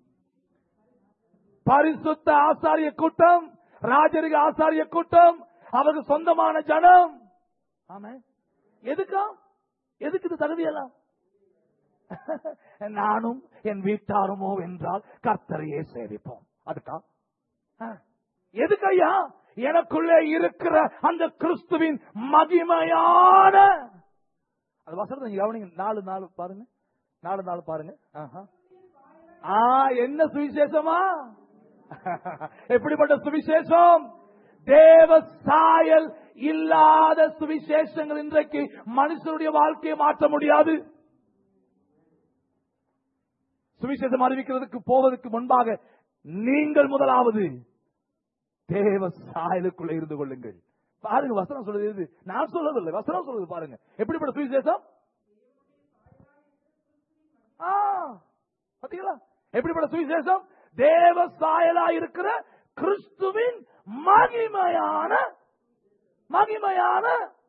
Speaker 2: பரிசுத்த ஆசாரிய கூட்டம் ராஜரிக ஆசாரிய கூட்டம் அவருக்கு சொந்தமான ஜனம் ஆமே எதுக்கா எதுக்கு இது தகுதியெல்லாம் நானும் என் வீட்டாருமோ என்றால் கர்த்தரையே சேவிப்போம் அதுக்கா ஆ. எதுக்கு ஐயா எனக்குள்ளே இருக்கிற அந்த கிறிஸ்துவின் மகிமையான அது வசனத்தை நீங்க கவனிங்க நாலு நாலு பாருங்க நாலு நாலு பாருங்க ஆஹா. ஆ என்ன சுவிசேஷமா எப்படிப்பட்ட சுவிசேஷம் தேவ சாயல் இல்லாத சுவிசேஷங்கள் இன்றைக்கு மனுஷனுடைய வாழ்க்கையை மாற்ற முடியாது சுவிசேஷம் அறிவிக்கிறதுக்கு போவதற்கு முன்பாக நீங்கள் முதலாவது தேவ சாயலுக்குள்ள இருந்து கொள்ளுங்கள் பாருங்க வசனம் சொல்றது எது? நான் சொல்லவில்லை வசனம் சொல்றது பாருங்க எப்படிப்பட்ட சுவிசேஷம் ஆ, பாத்தீங்களா எப்படிப்பட்ட சுவிசேஷம் தேவ சாயலா இருக்கிற கிறிஸ்துவின் மகிமையான மகிமையான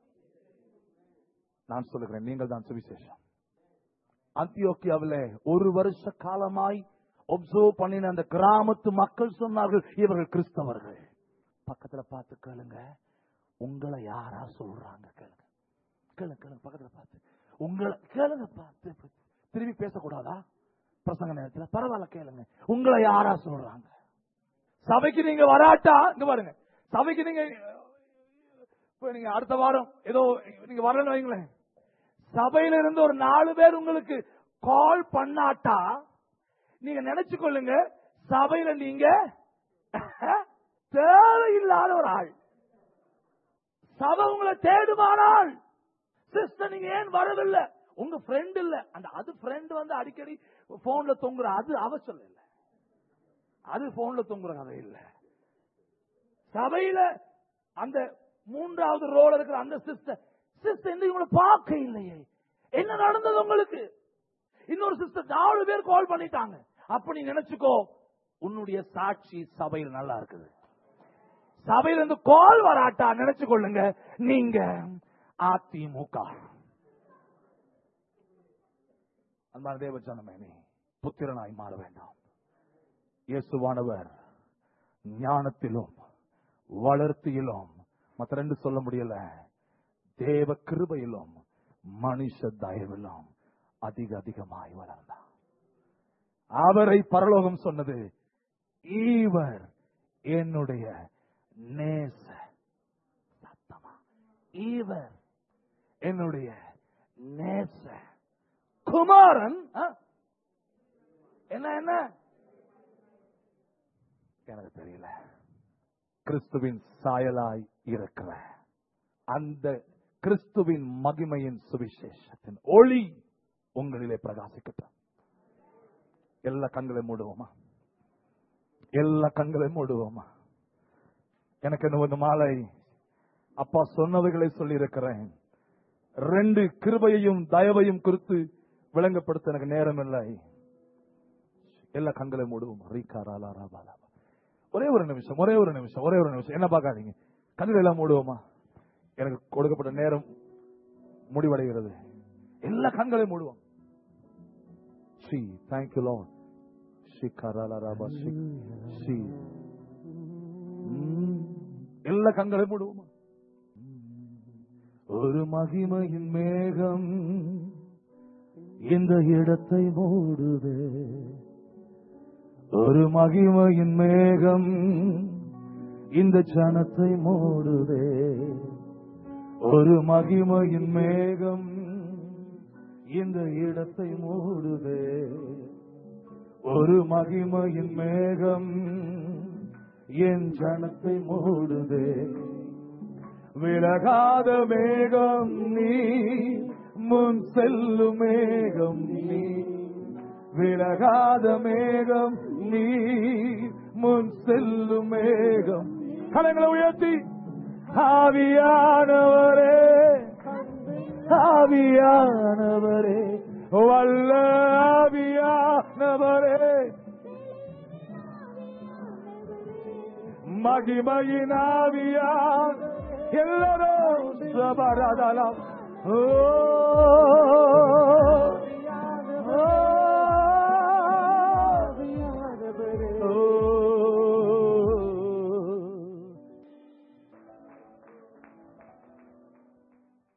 Speaker 2: நான் சொல்லுகிறேன் நீங்கள் தான் சுவிசேஷம் அந்தியோக்கியாவில் ஒரு வருஷ காலமாய் ஒப்சர்வ் பண்ணின அந்த கிராமத்து மக்கள் சொன்னார்கள் இவர்கள் கிறிஸ்தவர்கள் பக்கத்துல பார்த்து கேளுங்க உங்களை யாரா சொல்றாங்க கேளுங்க கேளுங்க கேளுங்க பக்கத்துல பார்த்து உங்களை கேளுங்க பார்த்து திரும்பி பேசக்கூடாதா பிரசங்க நேரத்துல பரவாயில்ல கேளுங்க உங்களை யாரா சொல்றாங்க சபைக்கு நீங்க வராட்டா இங்க பாருங்க சபைக்கு நீங்க இப்ப நீங்க அடுத்த வாரம் ஏதோ நீங்க வரலன்னு வைங்களேன் சபையில இருந்து ஒரு நாலு பேர் உங்களுக்கு கால் பண்ணாட்டா நீங்க நினைச்சு கொள்ளுங்க சபையில நீங்க தேவையில்லாத ஒரு ஆள் சபை உங்களை தேடுமானால் சிஸ்டர் நீங்க ஏன் வரவில்லை உங்க ஃப்ரெண்ட் இல்ல அந்த அது ஃப்ரெண்ட் வந்து அடிக்கடி போன்ல தொங்குற அது அவசரம் இல்ல அது போன்ல தொங்குற கதை இல்ல சபையில அந்த மூன்றாவது ரோல் இருக்கிற அந்த சிஸ்டர் சிஸ்டர் இந்த உங்களை பார்க்க இல்லையே என்ன நடந்தது உங்களுக்கு இன்னொரு சிஸ்டர் நாலு பேர் கால் பண்ணிட்டாங்க அப்ப நீ நினைச்சுக்கோ உன்னுடைய சாட்சி சபையில் நல்லா இருக்குது சபையில இருந்து கால் வராட்டா நினைச்சு கொள்ளுங்க நீங்க அதிமுக அன்பான தேவஜனமே நீ புத்திரனாய் மாற வேண்டாம் இயேசுவானவர் ஞானத்திலும் வளர்த்தியிலும் மத்த ரெண்டு சொல்ல முடியல தேவ கிருபையிலும் மனுஷ தயவிலும் அதிக அதிகமாய் வளர்ந்தார் அவரை பரலோகம் சொன்னது இவர் என்னுடைய நேச சத்தமா இவர் என்னுடைய நேச குமாரன் ஆ? என்ன என்ன எனக்கு தெரியல கிறிஸ்துவின் சாயலாய் இருக்கிற அந்த கிறிஸ்துவின் மகிமையின் சுவிசேஷத்தின் ஒளி உங்களிலே பிரகாசிக்கட்டும் எல்லா கண்களையும் மூடுவோமா எல்லா கண்களையும் மூடுவோமா எனக்கு என்ன ஒரு மாலை அப்பா சொன்னவைகளை சொல்லி இருக்கிறேன் ரெண்டு கிருபையையும் தயவையும் குறித்து விளங்கப்படுத்த எனக்கு நேரம் இல்லை எல்லா கண்களையும் மூடுவோம் ரீகாராலா ராபாலா ஒரே ஒரு நிமிஷம் ஒரே ஒரு நிமிஷம் ஒரே ஒரு நிமிஷம் என்ன பார்க்காதீங்க கண்களை எல்லாம் மூடுவோமா எனக்கு கொடுக்கப்பட்ட நேரம் முடிவடைகிறது எல்லா கண்களையும் மூடுவோம் ஸ்ரீ தேங்க்யூ லார்ட் ஸ்ரீ கராலா ராபா ஸ்ரீ ஸ்ரீ ம். எல்லா கண்களையும் மூடுவோமா ஒரு மகிமையின் மேகம் இந்த இடத்தை மூடுதே ஒரு மகிமையின் மேகம் இந்த ஜனத்தை மூடுதே ஒரு மகிமையின் மேகம் இந்த இடத்தை மூடுதே ஒரு மகிமையின் மேகம் என் ஜனத்தை மூடுதே விலகாத மேகம் நீ முன் செல்லும் மேகம் நீ விலகாத மேகம் நீ முன் செல்லும் மேகம் கலைகளை உயர்த்தி ஆவியானவரே ஆவியானவரே வல்ல ஆவியானவரே மகிமையின் ஆவியான் எல்லாரும் சபரதலம் ஓ